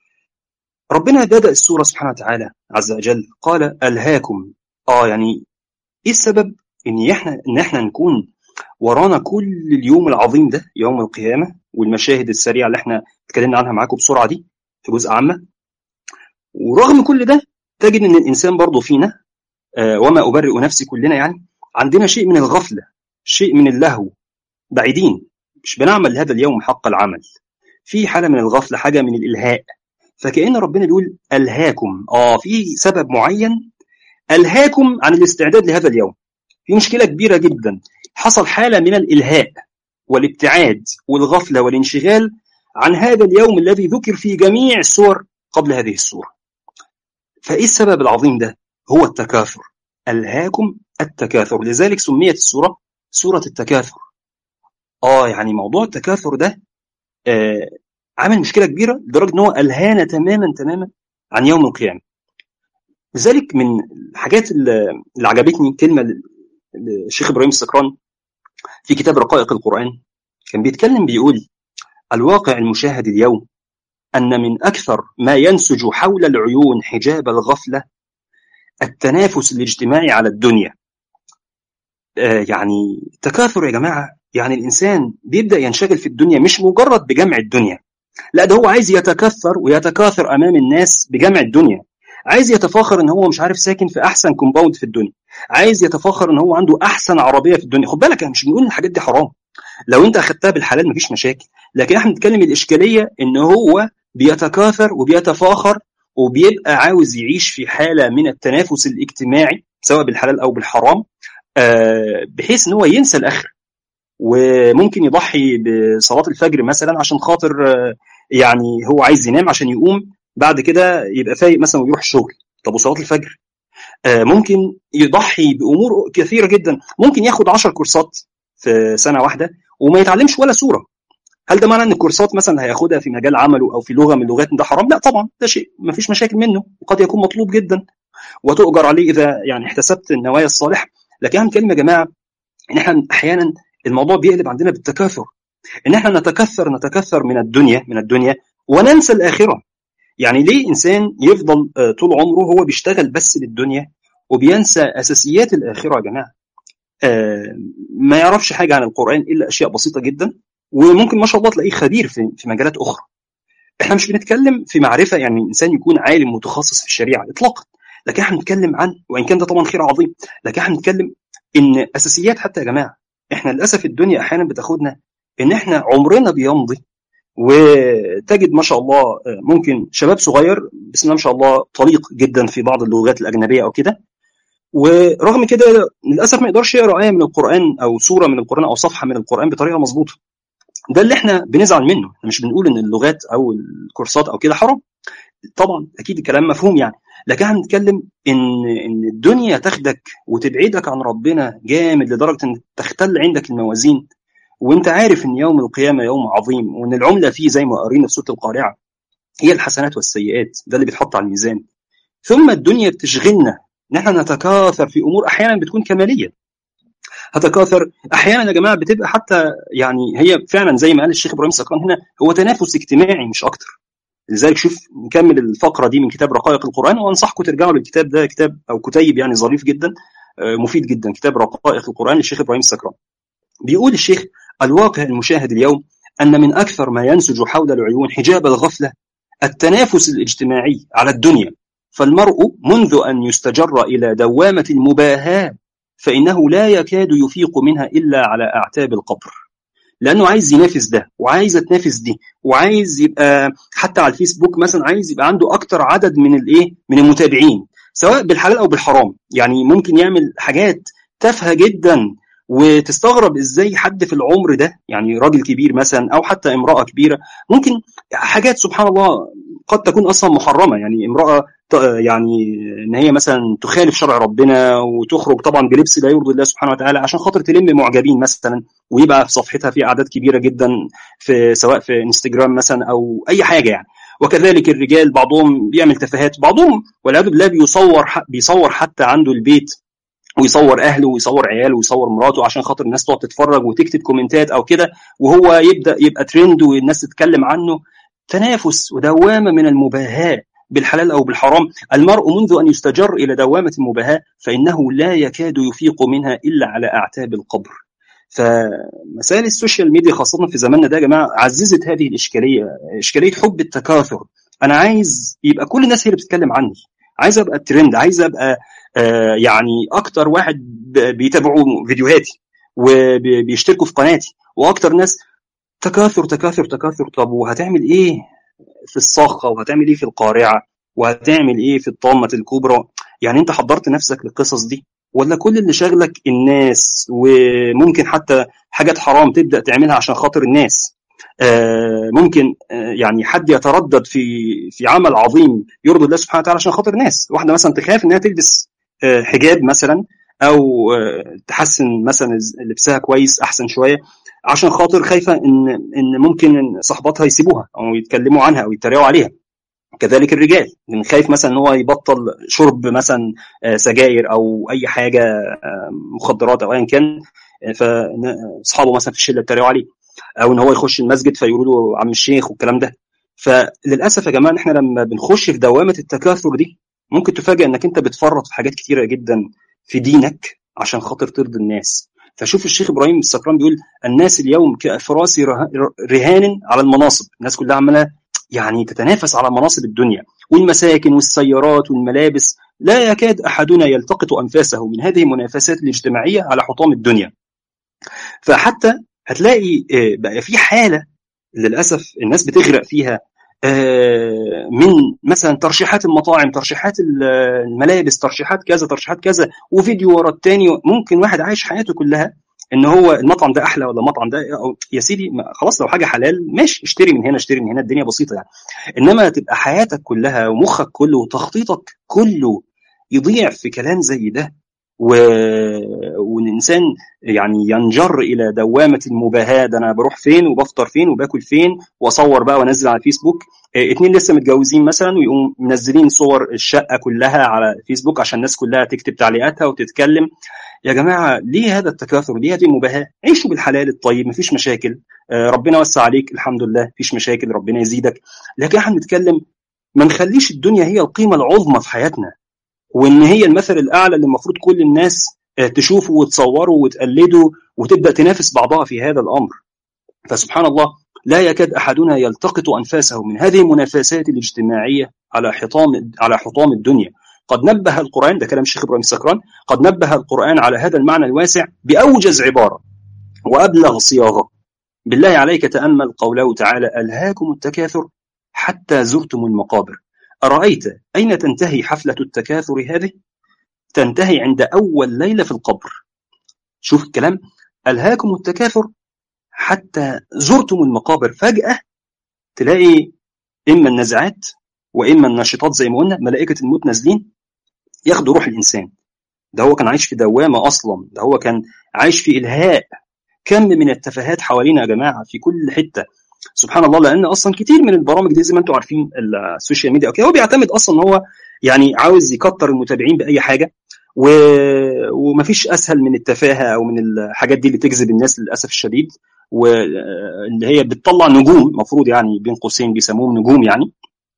ربنا بدا السوره سبحانه وتعالى عز وجل قال الهاكم اه يعني ايه السبب ان احنا ان احنا نكون ورانا كل اليوم العظيم ده يوم القيامه والمشاهد السريعه اللي احنا اتكلمنا عنها معاكم بسرعه دي في جزء عامه ورغم كل ده تجد ان الانسان برضه فينا آه وما ابرئ نفسي كلنا يعني عندنا شيء من الغفله شيء من اللهو بعيدين مش بنعمل هذا اليوم حق العمل في حاله من الغفله حاجه من الالهاء فكأن ربنا بيقول ألهاكم اه في سبب معين ألهاكم عن الاستعداد لهذا اليوم في مشكلة كبيرة جدا حصل حالة من الإلهاء والابتعاد والغفلة والانشغال عن هذا اليوم الذي ذكر في جميع السور قبل هذه السورة فإيه السبب العظيم ده؟ هو التكاثر ألهاكم التكاثر لذلك سميت السورة سورة التكاثر آه يعني موضوع التكاثر ده آه عامل مشكلة كبيرة لدرجة إن هو ألهانا تماما تماما عن يوم القيامة لذلك من الحاجات اللي عجبتني كلمة للشيخ إبراهيم السكران في كتاب رقائق القرآن كان بيتكلم بيقول الواقع المشاهد اليوم أن من أكثر ما ينسج حول العيون حجاب الغفلة التنافس الاجتماعي على الدنيا آه يعني تكاثر يا جماعة يعني الإنسان بيبدأ ينشغل في الدنيا مش مجرد بجمع الدنيا لا ده هو عايز يتكثر ويتكاثر أمام الناس بجمع الدنيا عايز يتفاخر ان هو مش عارف ساكن في احسن كومباوند في الدنيا عايز يتفاخر ان هو عنده احسن عربيه في الدنيا خد بالك مش بنقول الحاجات دي حرام لو انت اخدتها بالحلال مفيش مشاكل لكن احنا بنتكلم الاشكاليه ان هو بيتكاثر وبيتفاخر وبيبقى عاوز يعيش في حاله من التنافس الاجتماعي سواء بالحلال او بالحرام بحيث ان هو ينسى الاخر وممكن يضحي بصلاه الفجر مثلا عشان خاطر يعني هو عايز ينام عشان يقوم بعد كده يبقى فايق مثلا ويروح الشغل طب وصلاه الفجر ممكن يضحي بامور كثيره جدا ممكن ياخد 10 كورسات في سنه واحده وما يتعلمش ولا سوره هل ده معنى ان الكورسات مثلا هياخدها في مجال عمله او في لغه من اللغات ده حرام لا طبعا ده شيء ما فيش مشاكل منه وقد يكون مطلوب جدا وتؤجر عليه اذا يعني احتسبت النوايا الصالحه لكن اهم كلمه يا جماعه ان احنا احيانا الموضوع بيقلب عندنا بالتكاثر ان احنا نتكثر نتكثر من الدنيا من الدنيا وننسى الاخره يعني ليه انسان يفضل طول عمره هو بيشتغل بس للدنيا وبينسى اساسيات الاخره يا جماعه آه ما يعرفش حاجه عن القران الا اشياء بسيطه جدا وممكن ما شاء الله تلاقيه خبير في, في مجالات اخرى احنا مش بنتكلم في معرفه يعني انسان يكون عالم متخصص في الشريعه اطلاقا لكن احنا بنتكلم عن وان كان ده طبعا خير عظيم لكن احنا بنتكلم ان اساسيات حتى يا جماعه احنا للاسف الدنيا احيانا بتاخدنا ان احنا عمرنا بيمضي وتجد ما شاء الله ممكن شباب صغير بسم الله ما شاء الله طليق جدا في بعض اللغات الاجنبيه او كده ورغم كده للاسف ما يقدرش يقرا ايه من القران او سوره من القران او صفحه من القران بطريقه مظبوطه ده اللي احنا بنزعل منه احنا مش بنقول ان اللغات او الكورسات او كده حرام طبعا اكيد الكلام مفهوم يعني لكن احنا بنتكلم ان ان الدنيا تاخدك وتبعدك عن ربنا جامد لدرجه ان تختل عندك الموازين وانت عارف ان يوم القيامه يوم عظيم وان العمله فيه زي ما قرينا في سوره القارعه هي الحسنات والسيئات ده اللي بيتحط على الميزان ثم الدنيا بتشغلنا ان احنا نتكاثر في امور احيانا بتكون كماليه هتكاثر احيانا يا جماعه بتبقى حتى يعني هي فعلا زي ما قال الشيخ ابراهيم سكران هنا هو تنافس اجتماعي مش اكتر لذلك شوف نكمل الفقره دي من كتاب رقائق القران وانصحكم ترجعوا للكتاب ده كتاب او كتيب يعني ظريف جدا مفيد جدا كتاب رقائق القران للشيخ ابراهيم سكران بيقول الشيخ الواقع المشاهد اليوم ان من اكثر ما ينسج حول العيون حجاب الغفله التنافس الاجتماعي على الدنيا فالمرء منذ ان يستجر الى دوامه المباهاه فانه لا يكاد يفيق منها الا على اعتاب القبر لانه عايز ينافس ده وعايز تنافس دي وعايز يبقى حتى على الفيسبوك مثلا عايز يبقى عنده اكتر عدد من الايه من المتابعين سواء بالحلال او بالحرام يعني ممكن يعمل حاجات تافهه جدا وتستغرب ازاي حد في العمر ده يعني راجل كبير مثلا او حتى امراه كبيره ممكن حاجات سبحان الله قد تكون اصلا محرمه يعني امراه يعني ان هي مثلا تخالف شرع ربنا وتخرج طبعا بلبس لا يرضي الله سبحانه وتعالى عشان خاطر تلم معجبين مثلا ويبقى في صفحتها في اعداد كبيره جدا في سواء في انستجرام مثلا او اي حاجه يعني وكذلك الرجال بعضهم بيعمل تفاهات بعضهم والعياذ بالله بيصور بيصور حتى عنده البيت ويصور اهله ويصور عياله ويصور مراته عشان خاطر الناس تقعد تتفرج وتكتب كومنتات او كده وهو يبدا يبقى ترند والناس تتكلم عنه تنافس ودوامه من المباهاه بالحلال او بالحرام المرء منذ ان يستجر الى دوامه المباهاه فانه لا يكاد يفيق منها الا على اعتاب القبر فمسائل السوشيال ميديا خاصه في زماننا ده يا جماعه عززت هذه الاشكاليه اشكاليه حب التكاثر انا عايز يبقى كل الناس هي اللي بتتكلم عني عايز ابقى ترند عايز ابقى آه يعني اكتر واحد بيتابعوا فيديوهاتي وبيشتركوا في قناتي واكتر ناس تكاثر تكاثر تكاثر طب وهتعمل ايه في الصاخه وهتعمل ايه في القارعه وهتعمل ايه في الطامه الكبرى يعني انت حضرت نفسك للقصص دي ولا كل اللي شاغلك الناس وممكن حتى حاجات حرام تبدا تعملها عشان خاطر الناس آه ممكن آه يعني حد يتردد في في عمل عظيم يرضي الله سبحانه وتعالى عشان خاطر الناس واحده مثلا تخاف انها تلبس آه حجاب مثلا او تحسن مثلا لبسها كويس احسن شويه عشان خاطر خايفه ان ان ممكن صحباتها يسيبوها او يتكلموا عنها او يتريقوا عليها كذلك الرجال من خايف مثلا ان هو يبطل شرب مثلا سجاير او اي حاجه مخدرات او ايا كان فاصحابه مثلا في الشله يتريقوا عليه او ان هو يخش المسجد فيقولوا له عم الشيخ والكلام ده فللاسف يا جماعه احنا لما بنخش في دوامه التكاثر دي ممكن تفاجئ انك انت بتفرط في حاجات كتيره جدا في دينك عشان خاطر ترضي الناس فشوف الشيخ ابراهيم السكران بيقول الناس اليوم كافراس رهان على المناصب الناس كلها عماله يعني تتنافس على مناصب الدنيا والمساكن والسيارات والملابس لا يكاد احدنا يلتقط انفاسه من هذه المنافسات الاجتماعيه على حطام الدنيا فحتى هتلاقي بقى في حاله للاسف الناس بتغرق فيها من مثلا ترشيحات المطاعم ترشيحات الملابس ترشيحات كذا ترشيحات كذا وفيديو ورا التاني ممكن واحد عايش حياته كلها ان هو المطعم ده احلى ولا المطعم ده أو يا سيدي خلاص لو حاجه حلال ماشي اشتري من هنا اشتري من هنا الدنيا بسيطه يعني انما تبقى حياتك كلها ومخك كله وتخطيطك كله يضيع في كلام زي ده و... والانسان يعني ينجر الى دوامه المباهاه ده انا بروح فين وبفطر فين وباكل فين واصور بقى وانزل على الفيسبوك اتنين لسه متجوزين مثلا ويقوموا منزلين صور الشقه كلها على فيسبوك عشان الناس كلها تكتب تعليقاتها وتتكلم يا جماعه ليه هذا التكاثر ليه هذه المباهاه عيشوا بالحلال الطيب مفيش مشاكل ربنا وسع عليك الحمد لله مفيش مشاكل ربنا يزيدك لكن احنا بنتكلم ما نخليش الدنيا هي القيمه العظمى في حياتنا وان هي المثل الاعلى اللي المفروض كل الناس تشوفه وتصوره وتقلده وتبدا تنافس بعضها في هذا الامر فسبحان الله لا يكاد احدنا يلتقط انفاسه من هذه المنافسات الاجتماعيه على حطام على حطام الدنيا قد نبه القران ده كلام الشيخ ابراهيم السكران قد نبه القران على هذا المعنى الواسع باوجز عباره وابلغ صياغه بالله عليك تامل قوله تعالى الهاكم التكاثر حتى زرتم المقابر أرأيت أين تنتهي حفلة التكاثر هذه؟ تنتهي عند أول ليلة في القبر شوف الكلام ألهاكم التكاثر حتى زرتم المقابر فجأة تلاقي إما النزعات وإما الناشطات زي ما قلنا ملائكة الموت نازلين ياخدوا روح الإنسان ده هو كان عايش في دوامة أصلا ده هو كان عايش في إلهاء كم من التفاهات حوالينا يا جماعة في كل حتة سبحان الله لان اصلا كتير من البرامج دي زي ما انتم عارفين السوشيال ميديا اوكي هو بيعتمد اصلا ان هو يعني عاوز يكتر المتابعين باي حاجه و... ومفيش اسهل من التفاهه او من الحاجات دي اللي تجذب الناس للاسف الشديد واللي هي بتطلع نجوم المفروض يعني بين قوسين بيسموهم نجوم يعني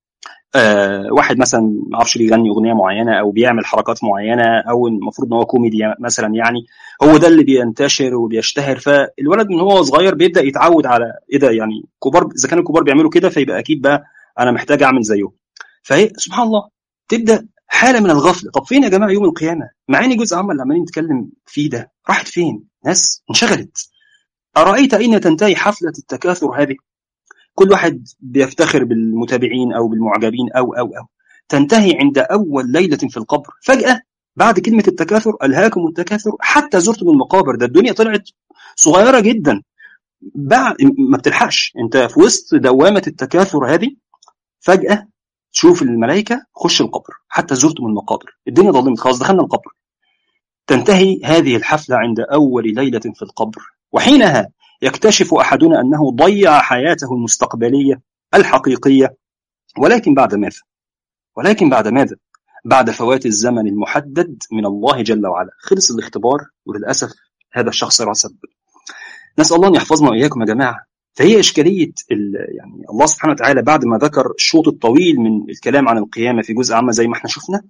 آه واحد مثلا ما اعرفش بيغني اغنيه معينه او بيعمل حركات معينه او المفروض ان هو كوميدي مثلا يعني هو ده اللي بينتشر وبيشتهر فالولد من هو صغير بيبدا يتعود على ايه ده يعني كبار اذا كانوا الكبار بيعملوا كده فيبقى اكيد بقى انا محتاج اعمل زيهم فهي سبحان الله تبدا حاله من الغفله طب فين يا جماعه يوم القيامه مع ان جزء عمل اللي عمالين نتكلم فيه ده راحت فين ناس انشغلت ارايت اين تنتهي حفله التكاثر هذه كل واحد بيفتخر بالمتابعين او بالمعجبين او او او تنتهي عند اول ليله في القبر فجاه بعد كلمه التكاثر الهاكم التكاثر حتى زرتم المقابر ده الدنيا طلعت صغيره جدا بعد ما بتلحقش انت في وسط دوامه التكاثر هذه فجاه تشوف الملائكه خش القبر حتى زرتم المقابر الدنيا ظلمت خلاص دخلنا القبر تنتهي هذه الحفله عند اول ليله في القبر وحينها يكتشف احدنا انه ضيع حياته المستقبليه الحقيقيه ولكن بعد ماذا؟ ولكن بعد ماذا؟ بعد فوات الزمن المحدد من الله جل وعلا خلص الاختبار وللاسف هذا الشخص رسب نسال الله ان يحفظنا واياكم يا جماعه فهي اشكاليه يعني الله سبحانه وتعالى بعد ما ذكر الشوط الطويل من الكلام عن القيامه في جزء عامه زي ما احنا شفنا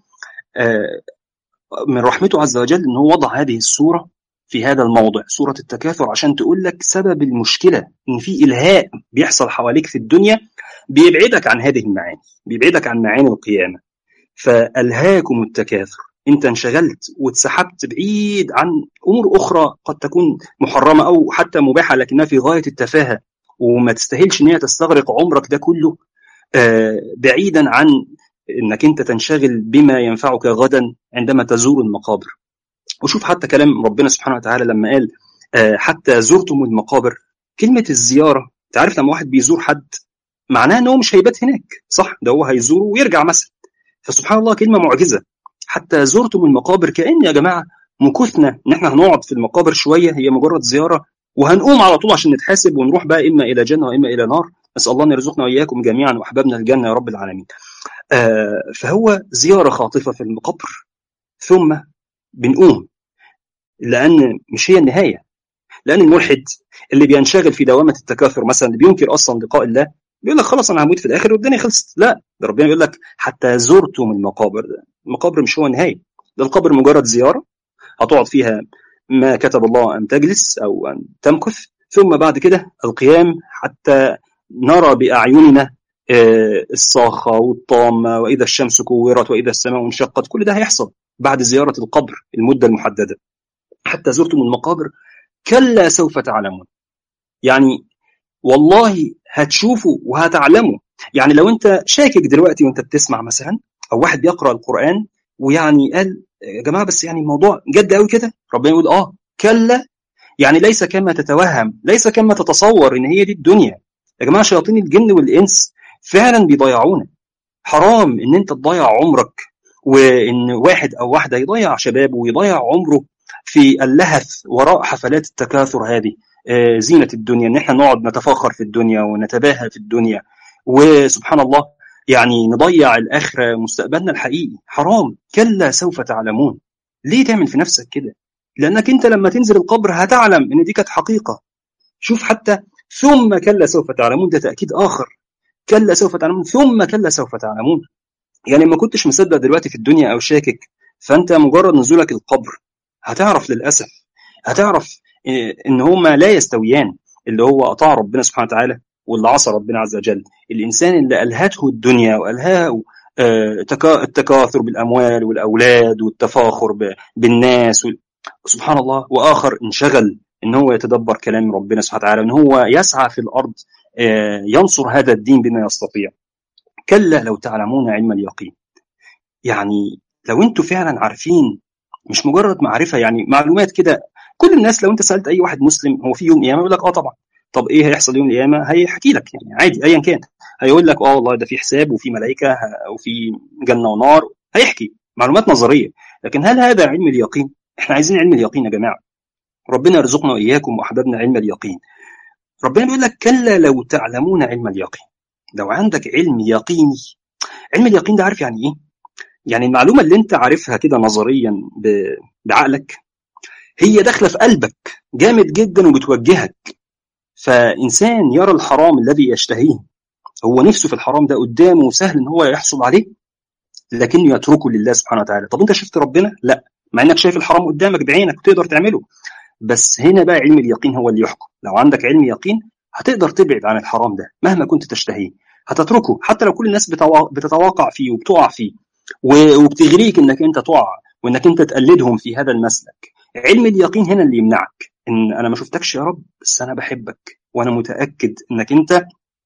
من رحمته عز وجل ان هو وضع هذه الصوره في هذا الموضع سورة التكاثر عشان تقول لك سبب المشكلة إن في إلهاء بيحصل حواليك في الدنيا بيبعدك عن هذه المعاني بيبعدك عن معاني القيامة فألهاكم التكاثر أنت انشغلت واتسحبت بعيد عن أمور أخرى قد تكون محرمة أو حتى مباحة لكنها في غاية التفاهة وما تستاهلش إن هي تستغرق عمرك ده كله بعيدا عن إنك أنت تنشغل بما ينفعك غدا عندما تزور المقابر وشوف حتى كلام ربنا سبحانه وتعالى لما قال آه حتى زرتم المقابر كلمة الزيارة تعرف لما واحد بيزور حد معناه ان هو مش هيبات هناك صح ده هو هيزوره ويرجع مثلا فسبحان الله كلمة معجزة حتى زرتم المقابر كأن يا جماعة مكثنا ان احنا هنقعد في المقابر شوية هي مجرد زيارة وهنقوم على طول عشان نتحاسب ونروح بقى اما الى جنة واما الى نار نسال الله ان يرزقنا واياكم جميعا واحبابنا الجنة يا رب العالمين آه فهو زيارة خاطفة في المقبر ثم بنقوم لان مش هي النهايه لان الملحد اللي بينشغل في دوامه التكاثر مثلا اللي بينكر اصلا لقاء الله بيقول لك خلاص انا هموت في الاخر والدنيا خلصت لا ده ربنا بيقول لك حتى زرتم المقابر المقابر مش هو النهايه ده القبر مجرد زياره هتقعد فيها ما كتب الله ان تجلس او ان تمكث ثم بعد كده القيام حتى نرى باعيننا الصاخه والطامه واذا الشمس كورت واذا السماء انشقت كل ده هيحصل بعد زياره القبر المده المحدده حتى زرتم المقابر كلا سوف تعلمون يعني والله هتشوفوا وهتعلموا يعني لو انت شاكك دلوقتي وانت بتسمع مثلا او واحد بيقرا القران ويعني قال يا جماعه بس يعني الموضوع جد قوي كده ربنا يقول اه كلا يعني ليس كما تتوهم ليس كما تتصور ان هي دي الدنيا يا جماعه شياطين الجن والانس فعلا بيضيعونا حرام ان انت تضيع عمرك وان واحد او واحده يضيع شبابه ويضيع عمره في اللهث وراء حفلات التكاثر هذه زينة الدنيا ان احنا نقعد نتفاخر في الدنيا ونتباهى في الدنيا وسبحان الله يعني نضيع الآخرة مستقبلنا الحقيقي حرام كلا سوف تعلمون ليه تعمل في نفسك كده لأنك أنت لما تنزل القبر هتعلم إن دي كانت حقيقة شوف حتى ثم كلا سوف تعلمون ده تأكيد آخر كلا سوف تعلمون ثم كلا سوف تعلمون يعني ما كنتش مصدق دلوقتي في الدنيا أو شاكك فأنت مجرد نزولك القبر هتعرف للأسف هتعرف ان هما لا يستويان اللي هو اطاع ربنا سبحانه وتعالى واللي عصى ربنا عز وجل الانسان اللي الهته الدنيا والهاه التكاثر بالاموال والاولاد والتفاخر بالناس سبحان الله واخر انشغل ان هو يتدبر كلام ربنا سبحانه وتعالى ان هو يسعى في الارض ينصر هذا الدين بما يستطيع كلا لو تعلمون علم اليقين يعني لو انتوا فعلا عارفين مش مجرد معرفه يعني معلومات كده كل الناس لو انت سالت اي واحد مسلم هو في يوم قيامه يقول لك اه طبعا طب ايه هيحصل يوم القيامه هيحكي لك يعني عادي ايا كان هيقول لك اه والله ده في حساب وفي ملائكه وفي جنه ونار هيحكي معلومات نظريه لكن هل هذا علم اليقين احنا عايزين علم اليقين يا جماعه ربنا يرزقنا واياكم واحبابنا علم اليقين ربنا بيقول لك كلا لو تعلمون علم اليقين لو عندك علم يقيني علم اليقين ده عارف يعني ايه يعني المعلومه اللي انت عارفها كده نظريا بعقلك هي داخله في قلبك جامد جدا وبتوجهك فانسان يرى الحرام الذي يشتهيه هو نفسه في الحرام ده قدامه سهل ان هو يحصل عليه لكنه يتركه لله سبحانه وتعالى طب انت شفت ربنا لا مع انك شايف الحرام قدامك بعينك تقدر تعمله بس هنا بقى علم اليقين هو اللي يحكم لو عندك علم يقين هتقدر تبعد عن الحرام ده مهما كنت تشتهيه هتتركه حتى لو كل الناس بتتواقع فيه وبتقع فيه وبتغريك انك انت تقع وانك انت تقلدهم في هذا المسلك علم اليقين هنا اللي يمنعك ان انا ما شفتكش يا رب بس انا بحبك وانا متاكد انك انت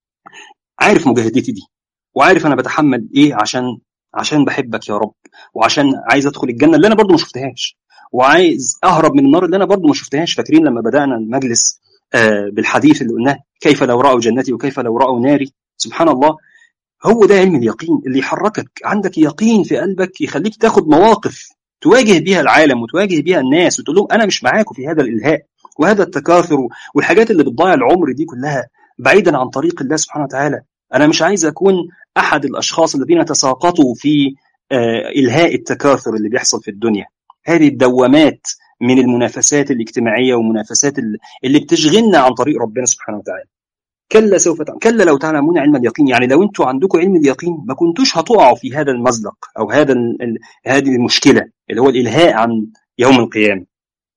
عارف مجاهدتي دي وعارف انا بتحمل ايه عشان عشان بحبك يا رب وعشان عايز ادخل الجنه اللي انا برضو ما شفتهاش وعايز اهرب من النار اللي انا برضو ما شفتهاش فاكرين لما بدانا المجلس آه بالحديث اللي قلناه كيف لو راوا جنتي وكيف لو راوا ناري سبحان الله هو ده علم اليقين اللي يحركك عندك يقين في قلبك يخليك تاخد مواقف تواجه بيها العالم وتواجه بيها الناس وتقول لهم انا مش معاكم في هذا الالهاء وهذا التكاثر والحاجات اللي بتضيع العمر دي كلها بعيدا عن طريق الله سبحانه وتعالى انا مش عايز اكون احد الاشخاص الذين تساقطوا في آه الهاء التكاثر اللي بيحصل في الدنيا هذه الدوامات من المنافسات الاجتماعيه والمنافسات اللي بتشغلنا عن طريق ربنا سبحانه وتعالى كلا سوف تعلم كلا لو تعلمون علم اليقين يعني لو انتوا عندكم علم اليقين ما كنتوش هتقعوا في هذا المزلق او هذا ال... هذه المشكله اللي هو الالهاء عن يوم القيامه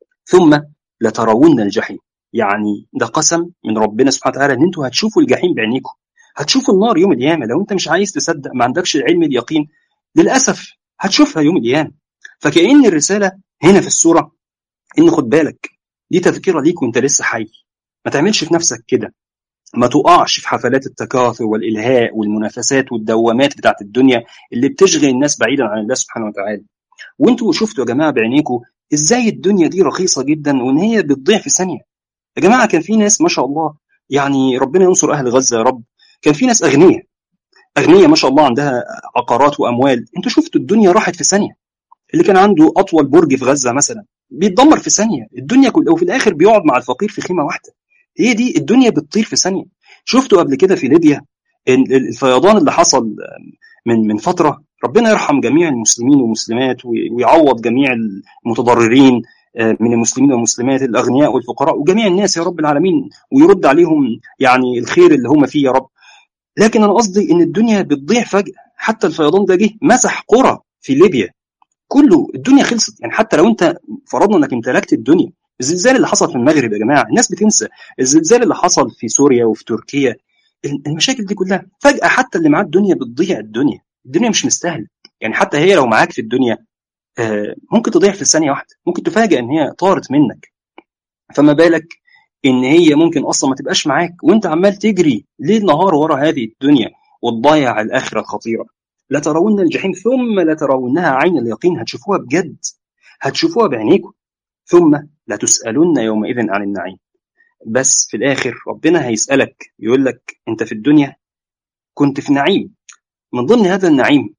ثم لترون الجحيم يعني ده قسم من ربنا سبحانه وتعالى ان انتوا هتشوفوا الجحيم بعينيكم هتشوفوا النار يوم القيامه لو انت مش عايز تصدق ما عندكش علم اليقين للاسف هتشوفها يوم القيامه فكأن الرساله هنا في السوره ان خد بالك دي تذكره ليك وانت لسه حي ما تعملش في نفسك كده ما تقعش في حفلات التكاثر والإلهاء والمنافسات والدوامات بتاعت الدنيا اللي بتشغل الناس بعيدا عن الله سبحانه وتعالى وانتوا شفتوا يا جماعة بعينيكم ازاي الدنيا دي رخيصة جدا وان هي بتضيع في ثانية يا جماعة كان في ناس ما شاء الله يعني ربنا ينصر أهل غزة يا رب كان في ناس أغنياء أغنياء ما شاء الله عندها عقارات وأموال انتوا شفتوا الدنيا راحت في ثانية اللي كان عنده أطول برج في غزة مثلا بيتدمر في ثانية الدنيا كلها وفي الآخر بيقعد مع الفقير في خيمة واحدة هي دي الدنيا بتطير في ثانيه شفتوا قبل كده في ليبيا الفيضان اللي حصل من من فتره ربنا يرحم جميع المسلمين والمسلمات ويعوض جميع المتضررين من المسلمين والمسلمات الاغنياء والفقراء وجميع الناس يا رب العالمين ويرد عليهم يعني الخير اللي هم فيه يا رب لكن انا قصدي ان الدنيا بتضيع فجاه حتى الفيضان ده جه مسح قرى في ليبيا كله الدنيا خلصت يعني حتى لو انت فرضنا انك امتلكت الدنيا الزلزال اللي حصل في المغرب يا جماعه الناس بتنسى الزلزال اللي حصل في سوريا وفي تركيا المشاكل دي كلها فجاه حتى اللي معاه الدنيا بتضيع الدنيا الدنيا مش مستاهله يعني حتى هي لو معاك في الدنيا ممكن تضيع في ثانيه واحده ممكن تفاجئ ان هي طارت منك فما بالك ان هي ممكن اصلا ما تبقاش معاك وانت عمال تجري ليل نهار ورا هذه الدنيا وتضيع الاخره الخطيره لترون الجحيم ثم لترونها عين اليقين هتشوفوها بجد هتشوفوها بعينيكم ثم لتسالن يومئذ عن النعيم بس في الاخر ربنا هيسالك يقول لك انت في الدنيا كنت في نعيم من ضمن هذا النعيم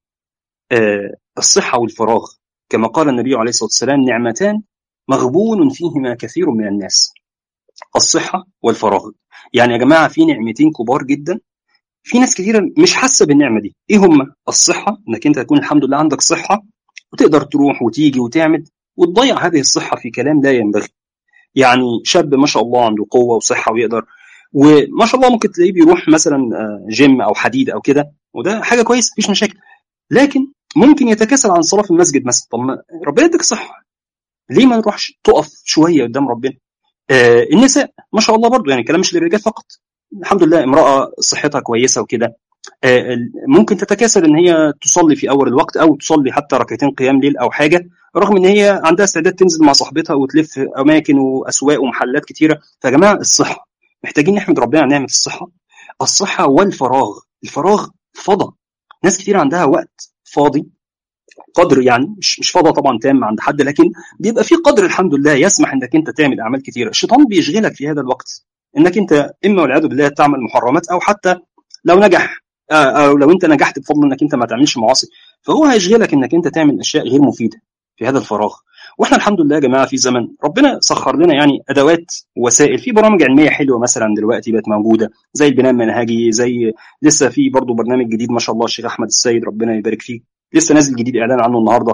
آه الصحه والفراغ كما قال النبي عليه الصلاه والسلام نعمتان مغبون فيهما كثير من الناس الصحه والفراغ يعني يا جماعه في نعمتين كبار جدا في ناس كثيرة مش حاسة بالنعمة دي ايه هم الصحة انك انت تكون الحمد لله عندك صحة وتقدر تروح وتيجي وتعمل وتضيع هذه الصحة في كلام لا ينبغي يعني شاب ما شاء الله عنده قوة وصحة ويقدر وما شاء الله ممكن تلاقيه بيروح مثلا جيم او حديد او كده وده حاجة كويسة مفيش مشاكل لكن ممكن يتكاسل عن صلاة في المسجد مثلا طب ربنا يديك صحة ليه ما نروحش تقف شوية قدام ربنا آه النساء ما شاء الله برضو يعني كلام مش للرجال فقط الحمد لله امرأة صحتها كويسة وكده ممكن تتكاسل ان هي تصلي في اول الوقت او تصلي حتى ركعتين قيام ليل او حاجه رغم ان هي عندها استعداد تنزل مع صاحبتها وتلف اماكن واسواق ومحلات كتيره فيا جماعه الصحه محتاجين نحمد ربنا على نعمه الصحه الصحه والفراغ الفراغ فضى ناس كتير عندها وقت فاضي قدر يعني مش مش فضى طبعا تام عند حد لكن بيبقى في قدر الحمد لله يسمح انك انت تعمل اعمال كتيره الشيطان بيشغلك في هذا الوقت انك انت اما والعياذ بالله تعمل محرمات او حتى لو نجح او لو انت نجحت بفضل انك انت ما تعملش معاصي فهو هيشغلك انك انت تعمل اشياء غير مفيده في هذا الفراغ واحنا الحمد لله يا جماعه في زمن ربنا سخر لنا يعني ادوات وسائل في برامج علميه حلوه مثلا دلوقتي بقت موجوده زي البناء المنهجي زي لسه في برضه برنامج جديد ما شاء الله الشيخ احمد السيد ربنا يبارك فيه لسه نازل جديد اعلان عنه النهارده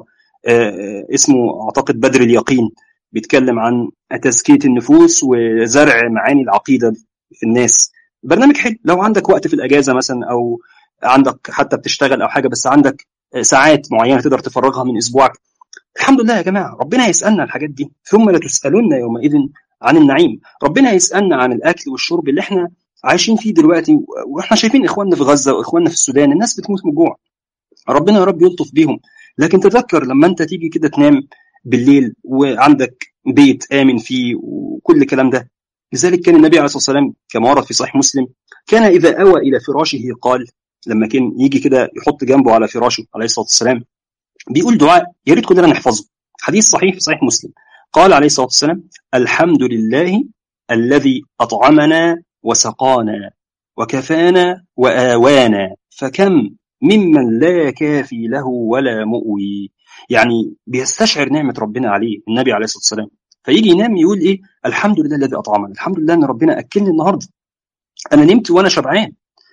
اسمه اعتقد بدر اليقين بيتكلم عن تزكيه النفوس وزرع معاني العقيده في الناس برنامج حلو لو عندك وقت في الاجازه مثلا او عندك حتى بتشتغل او حاجه بس عندك ساعات معينه تقدر تفرغها من اسبوعك الحمد لله يا جماعه ربنا هيسالنا الحاجات دي ثم لتسالن يومئذ عن النعيم ربنا هيسالنا عن الاكل والشرب اللي احنا عايشين فيه دلوقتي واحنا شايفين اخواننا في غزه واخواننا في السودان الناس بتموت من الجوع ربنا يا رب يلطف بيهم لكن تذكر لما انت تيجي كده تنام بالليل وعندك بيت امن فيه وكل الكلام ده لذلك كان النبي عليه الصلاه والسلام كما ورد في صحيح مسلم كان اذا اوى الى فراشه قال لما كان يجي كده يحط جنبه على فراشه عليه الصلاه والسلام بيقول دعاء يا ريت كلنا نحفظه حديث صحيح في صحيح مسلم قال عليه الصلاه والسلام الحمد لله الذي اطعمنا وسقانا وكفانا واوانا فكم ممن لا كافي له ولا مؤوي يعني بيستشعر نعمه ربنا عليه النبي عليه الصلاه والسلام فيجي ينام يقول ايه الحمد لله الذي اطعمنا الحمد لله ان ربنا اكلني النهارده انا نمت وانا شبعان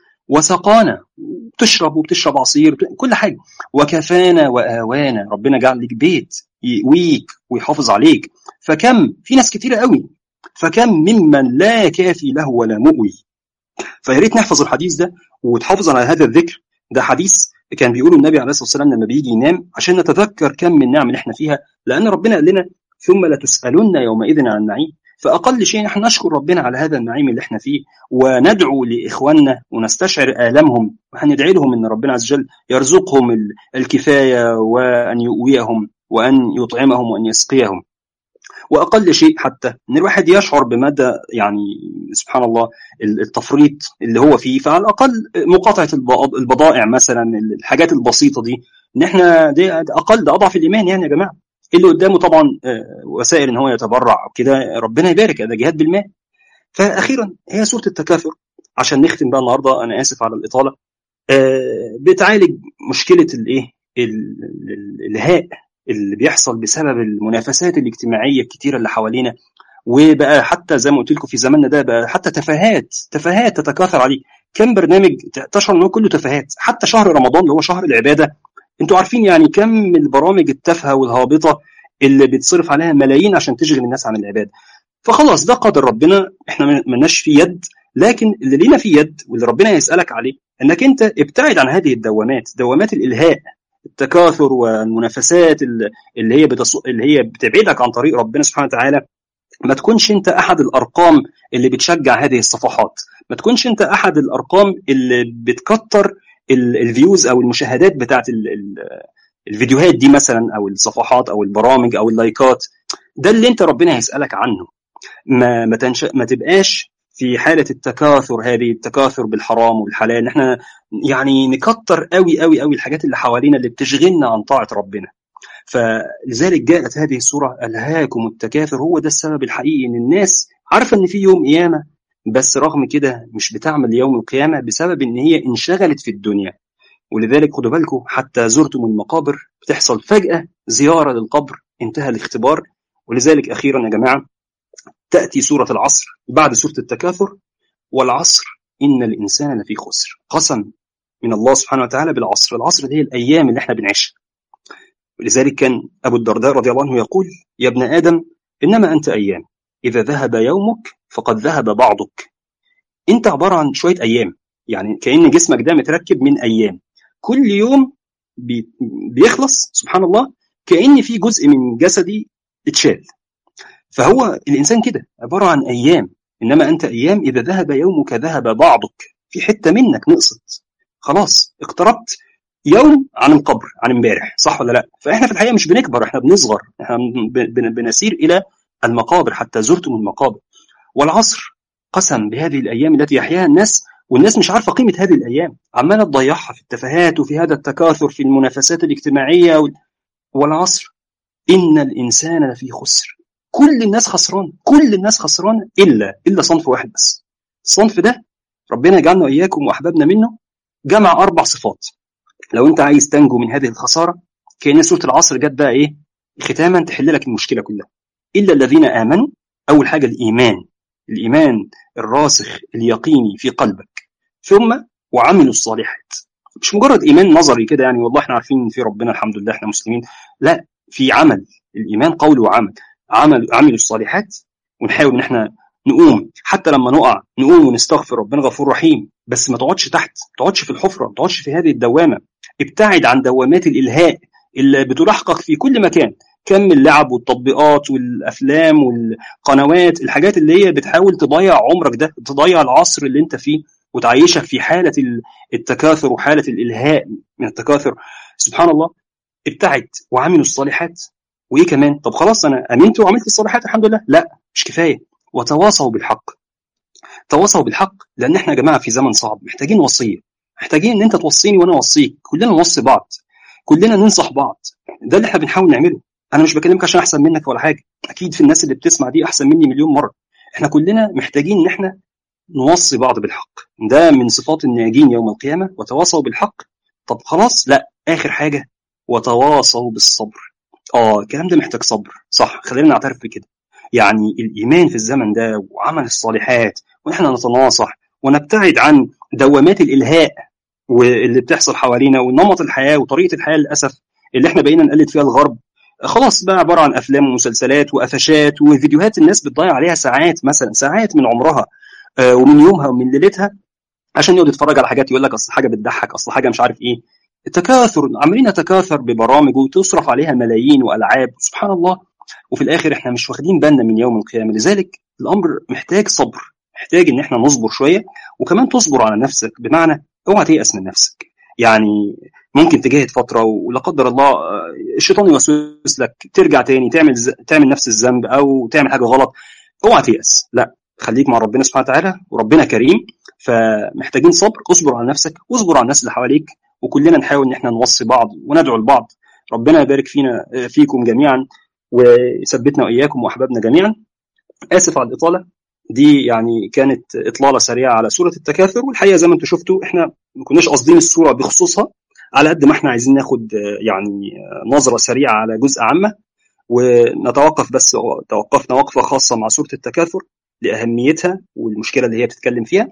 وسقانا بتشرب وبتشرب عصير كل حاجه وكفانا واوانا ربنا جعل لك بيت يقويك ويحافظ عليك فكم في ناس كتيره قوي فكم ممن لا كافي له ولا مؤوي فيا ريت نحفظ الحديث ده وتحافظ على هذا الذكر ده حديث كان بيقوله النبي عليه الصلاه والسلام لما بيجي ينام عشان نتذكر كم من نعم اللي احنا فيها لان ربنا قال لنا ثم لتسالن يومئذ عن النعيم فاقل شيء احنا نشكر ربنا على هذا النعيم اللي احنا فيه وندعو لاخواننا ونستشعر الامهم وهندعي لهم ان ربنا عز وجل يرزقهم الكفايه وان يؤويهم وان يطعمهم وان يسقيهم واقل شيء حتى ان الواحد يشعر بمدى يعني سبحان الله التفريط اللي هو فيه فعلى الاقل مقاطعه البضائع مثلا الحاجات البسيطه دي ان احنا دي اقل ده اضعف الايمان يعني يا جماعه اللي قدامه طبعا وسائل ان هو يتبرع كده ربنا يبارك ده جهاد بالمال فاخيرا هي سوره التكاثر عشان نختم بقى النهارده انا اسف على الاطاله بتعالج مشكله الايه الهاء اللي بيحصل بسبب المنافسات الاجتماعيه الكتيره اللي حوالينا وبقى حتى زي ما قلت لكم في زماننا ده بقى حتى تفاهات تفاهات تتكاثر عليه كم برنامج تشعر ان هو كله تفاهات حتى شهر رمضان اللي هو شهر العباده انتوا عارفين يعني كم البرامج التافهه والهابطه اللي بيتصرف عليها ملايين عشان تشغل الناس عن العباده فخلاص ده قدر ربنا احنا ملناش فيه يد لكن اللي لينا فيه يد واللي ربنا يسالك عليه انك انت ابتعد عن هذه الدوامات دوامات الالهاء التكاثر والمنافسات اللي هي بتص... اللي هي بتبعدك عن طريق ربنا سبحانه وتعالى ما تكونش انت احد الارقام اللي بتشجع هذه الصفحات ما تكونش انت احد الارقام اللي بتكتر الفيوز او المشاهدات بتاعت ال ال الفيديوهات دي مثلا او الصفحات او البرامج او اللايكات ده اللي انت ربنا هيسالك عنه ما ما, تنش... ما تبقاش في حاله التكاثر هذه التكاثر بالحرام والحلال احنا يعني نكتر قوي قوي قوي الحاجات اللي حوالينا اللي بتشغلنا عن طاعه ربنا فلذلك جاءت هذه السوره الهاكم التكاثر هو ده السبب الحقيقي ان الناس عارفه ان في يوم قيامه بس رغم كده مش بتعمل يوم القيامه بسبب ان هي انشغلت في الدنيا ولذلك خدوا بالكم حتى زرتم المقابر بتحصل فجاه زياره للقبر انتهى الاختبار ولذلك اخيرا يا جماعه تأتي سورة العصر بعد سورة التكاثر والعصر إن الإنسان لفي خسر قسم من الله سبحانه وتعالى بالعصر العصر دي هي الأيام اللي احنا بنعيشها ولذلك كان أبو الدرداء رضي الله عنه يقول يا ابن آدم إنما أنت أيام إذا ذهب يومك فقد ذهب بعضك أنت عبارة عن شوية أيام يعني كأن جسمك ده متركب من أيام كل يوم بيخلص سبحان الله كأن في جزء من جسدي اتشال فهو الانسان كده عباره عن ايام انما انت ايام اذا ذهب يومك ذهب بعضك في حته منك نقصت خلاص اقتربت يوم عن القبر عن امبارح صح ولا لا فاحنا في الحقيقه مش بنكبر احنا بنصغر احنا بنسير الى المقابر حتى زرتم المقابر والعصر قسم بهذه الايام التي يحياها الناس والناس مش عارفه قيمه هذه الايام عماله تضيعها في التفاهات وفي هذا التكاثر في المنافسات الاجتماعيه والعصر ان الانسان لفي خسر كل الناس خسران كل الناس خسران الا الا صنف واحد بس الصنف ده ربنا يجعلنا واياكم واحبابنا منه جمع اربع صفات لو انت عايز تنجو من هذه الخساره كان سوره العصر جت بقى ايه ختاما تحل لك المشكله كلها الا الذين امنوا اول حاجه الايمان الايمان الراسخ اليقيني في قلبك ثم وعملوا الصالحات مش مجرد ايمان نظري كده يعني والله احنا عارفين في ربنا الحمد لله احنا مسلمين لا في عمل الايمان قول وعمل عمل عملوا الصالحات ونحاول ان احنا نقوم حتى لما نقع نقوم ونستغفر ربنا غفور رحيم بس ما تقعدش تحت ما تقعدش في الحفره ما تقعدش في هذه الدوامه ابتعد عن دوامات الالهاء اللي بتلاحقك في كل مكان كم اللعب والتطبيقات والافلام والقنوات الحاجات اللي هي بتحاول تضيع عمرك ده تضيع العصر اللي انت فيه وتعيشك في حاله التكاثر وحاله الالهاء من التكاثر سبحان الله ابتعد وعملوا الصالحات وايه كمان طب خلاص انا امنت وعملت الصالحات الحمد لله لا مش كفايه وتواصوا بالحق تواصوا بالحق لان احنا يا جماعه في زمن صعب محتاجين وصيه محتاجين ان انت توصيني وانا اوصيك كلنا نوصي بعض كلنا ننصح بعض ده اللي احنا بنحاول نعمله انا مش بكلمك عشان احسن منك ولا حاجه اكيد في الناس اللي بتسمع دي احسن مني مليون مره احنا كلنا محتاجين ان احنا نوصي بعض بالحق ده من صفات الناجين يوم القيامه وتواصوا بالحق طب خلاص لا اخر حاجه وتواصوا بالصبر اه الكلام ده محتاج صبر صح خلينا نعترف بكده يعني الايمان في الزمن ده وعمل الصالحات واحنا نتناصح ونبتعد عن دوامات الالهاء واللي بتحصل حوالينا ونمط الحياه وطريقه الحياه للاسف اللي احنا بقينا نقلد فيها الغرب خلاص بقى عباره عن افلام ومسلسلات وقفشات وفيديوهات الناس بتضيع عليها ساعات مثلا ساعات من عمرها آه ومن يومها ومن ليلتها عشان يقعد يتفرج على حاجات يقول لك اصل حاجه بتضحك اصل حاجه مش عارف ايه التكاثر عمالين نتكاثر ببرامج وتصرف عليها ملايين والعاب سبحان الله وفي الاخر احنا مش واخدين بالنا من يوم القيامه لذلك الامر محتاج صبر محتاج ان احنا نصبر شويه وكمان تصبر على نفسك بمعنى اوعى تيأس من نفسك يعني ممكن تجاهد فتره ولا قدر الله الشيطان يوسوس لك ترجع تاني تعمل ز... تعمل نفس الذنب او تعمل حاجه غلط اوعى تيأس لا خليك مع ربنا سبحانه وتعالى وربنا كريم فمحتاجين صبر اصبر على نفسك واصبر على الناس اللي حواليك وكلنا نحاول ان احنا نوصي بعض وندعو لبعض ربنا يبارك فينا فيكم جميعا ويثبتنا واياكم واحبابنا جميعا اسف على الاطاله دي يعني كانت اطلاله سريعه على سوره التكاثر والحقيقه زي ما انتم شفتوا احنا ما كناش قاصدين السوره بخصوصها على قد ما احنا عايزين ناخد يعني نظره سريعه على جزء عامه ونتوقف بس توقفنا وقفه خاصه مع سوره التكاثر لاهميتها والمشكله اللي هي بتتكلم فيها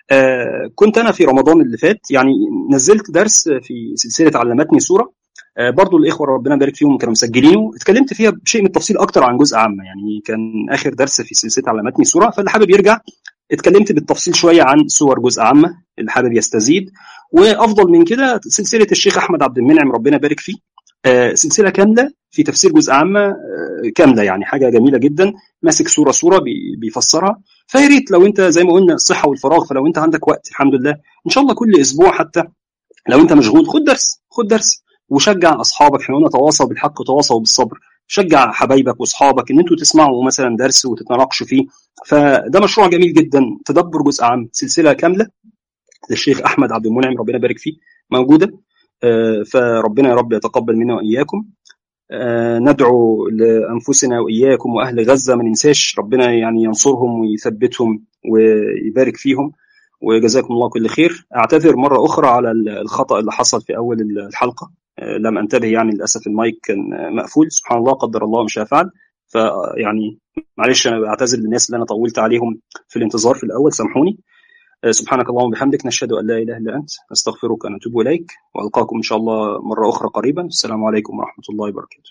آه كنت انا في رمضان اللي فات يعني نزلت درس في سلسله علمتني سوره آه برضو الاخوه ربنا يبارك فيهم كانوا مسجلينه اتكلمت فيها بشيء من التفصيل اكتر عن جزء عامه يعني كان اخر درس في سلسله علمتني سوره فاللي حابب يرجع اتكلمت بالتفصيل شويه عن سور جزء عامه اللي حابب يستزيد وافضل من كده سلسله الشيخ احمد عبد المنعم ربنا يبارك فيه سلسله كامله في تفسير جزء عامه كامله يعني حاجه جميله جدا ماسك صوره صوره بيفسرها فيا ريت لو انت زي ما قلنا الصحه والفراغ فلو انت عندك وقت الحمد لله ان شاء الله كل اسبوع حتى لو انت مشغول خد درس خد درس وشجع اصحابك احنا قلنا تواصوا بالحق تواصوا بالصبر شجع حبايبك واصحابك ان انتوا تسمعوا مثلا درس وتتناقشوا فيه فده مشروع جميل جدا تدبر جزء عام سلسله كامله للشيخ احمد عبد المنعم ربنا يبارك فيه موجوده فربنا يا رب يتقبل منا واياكم ندعو لانفسنا واياكم واهل غزه ما ننساش ربنا يعني ينصرهم ويثبتهم ويبارك فيهم وجزاكم الله كل خير اعتذر مره اخرى على الخطا اللي حصل في اول الحلقه لم انتبه يعني للاسف المايك كان مقفول سبحان الله قدر الله ما شاء فعل فيعني معلش انا بعتذر للناس اللي انا طولت عليهم في الانتظار في الاول سامحوني سبحانك اللهم وبحمدك نشهد ان لا اله الا انت نستغفرك ونتوب اليك والقاكم ان شاء الله مره اخرى قريبا السلام عليكم ورحمه الله وبركاته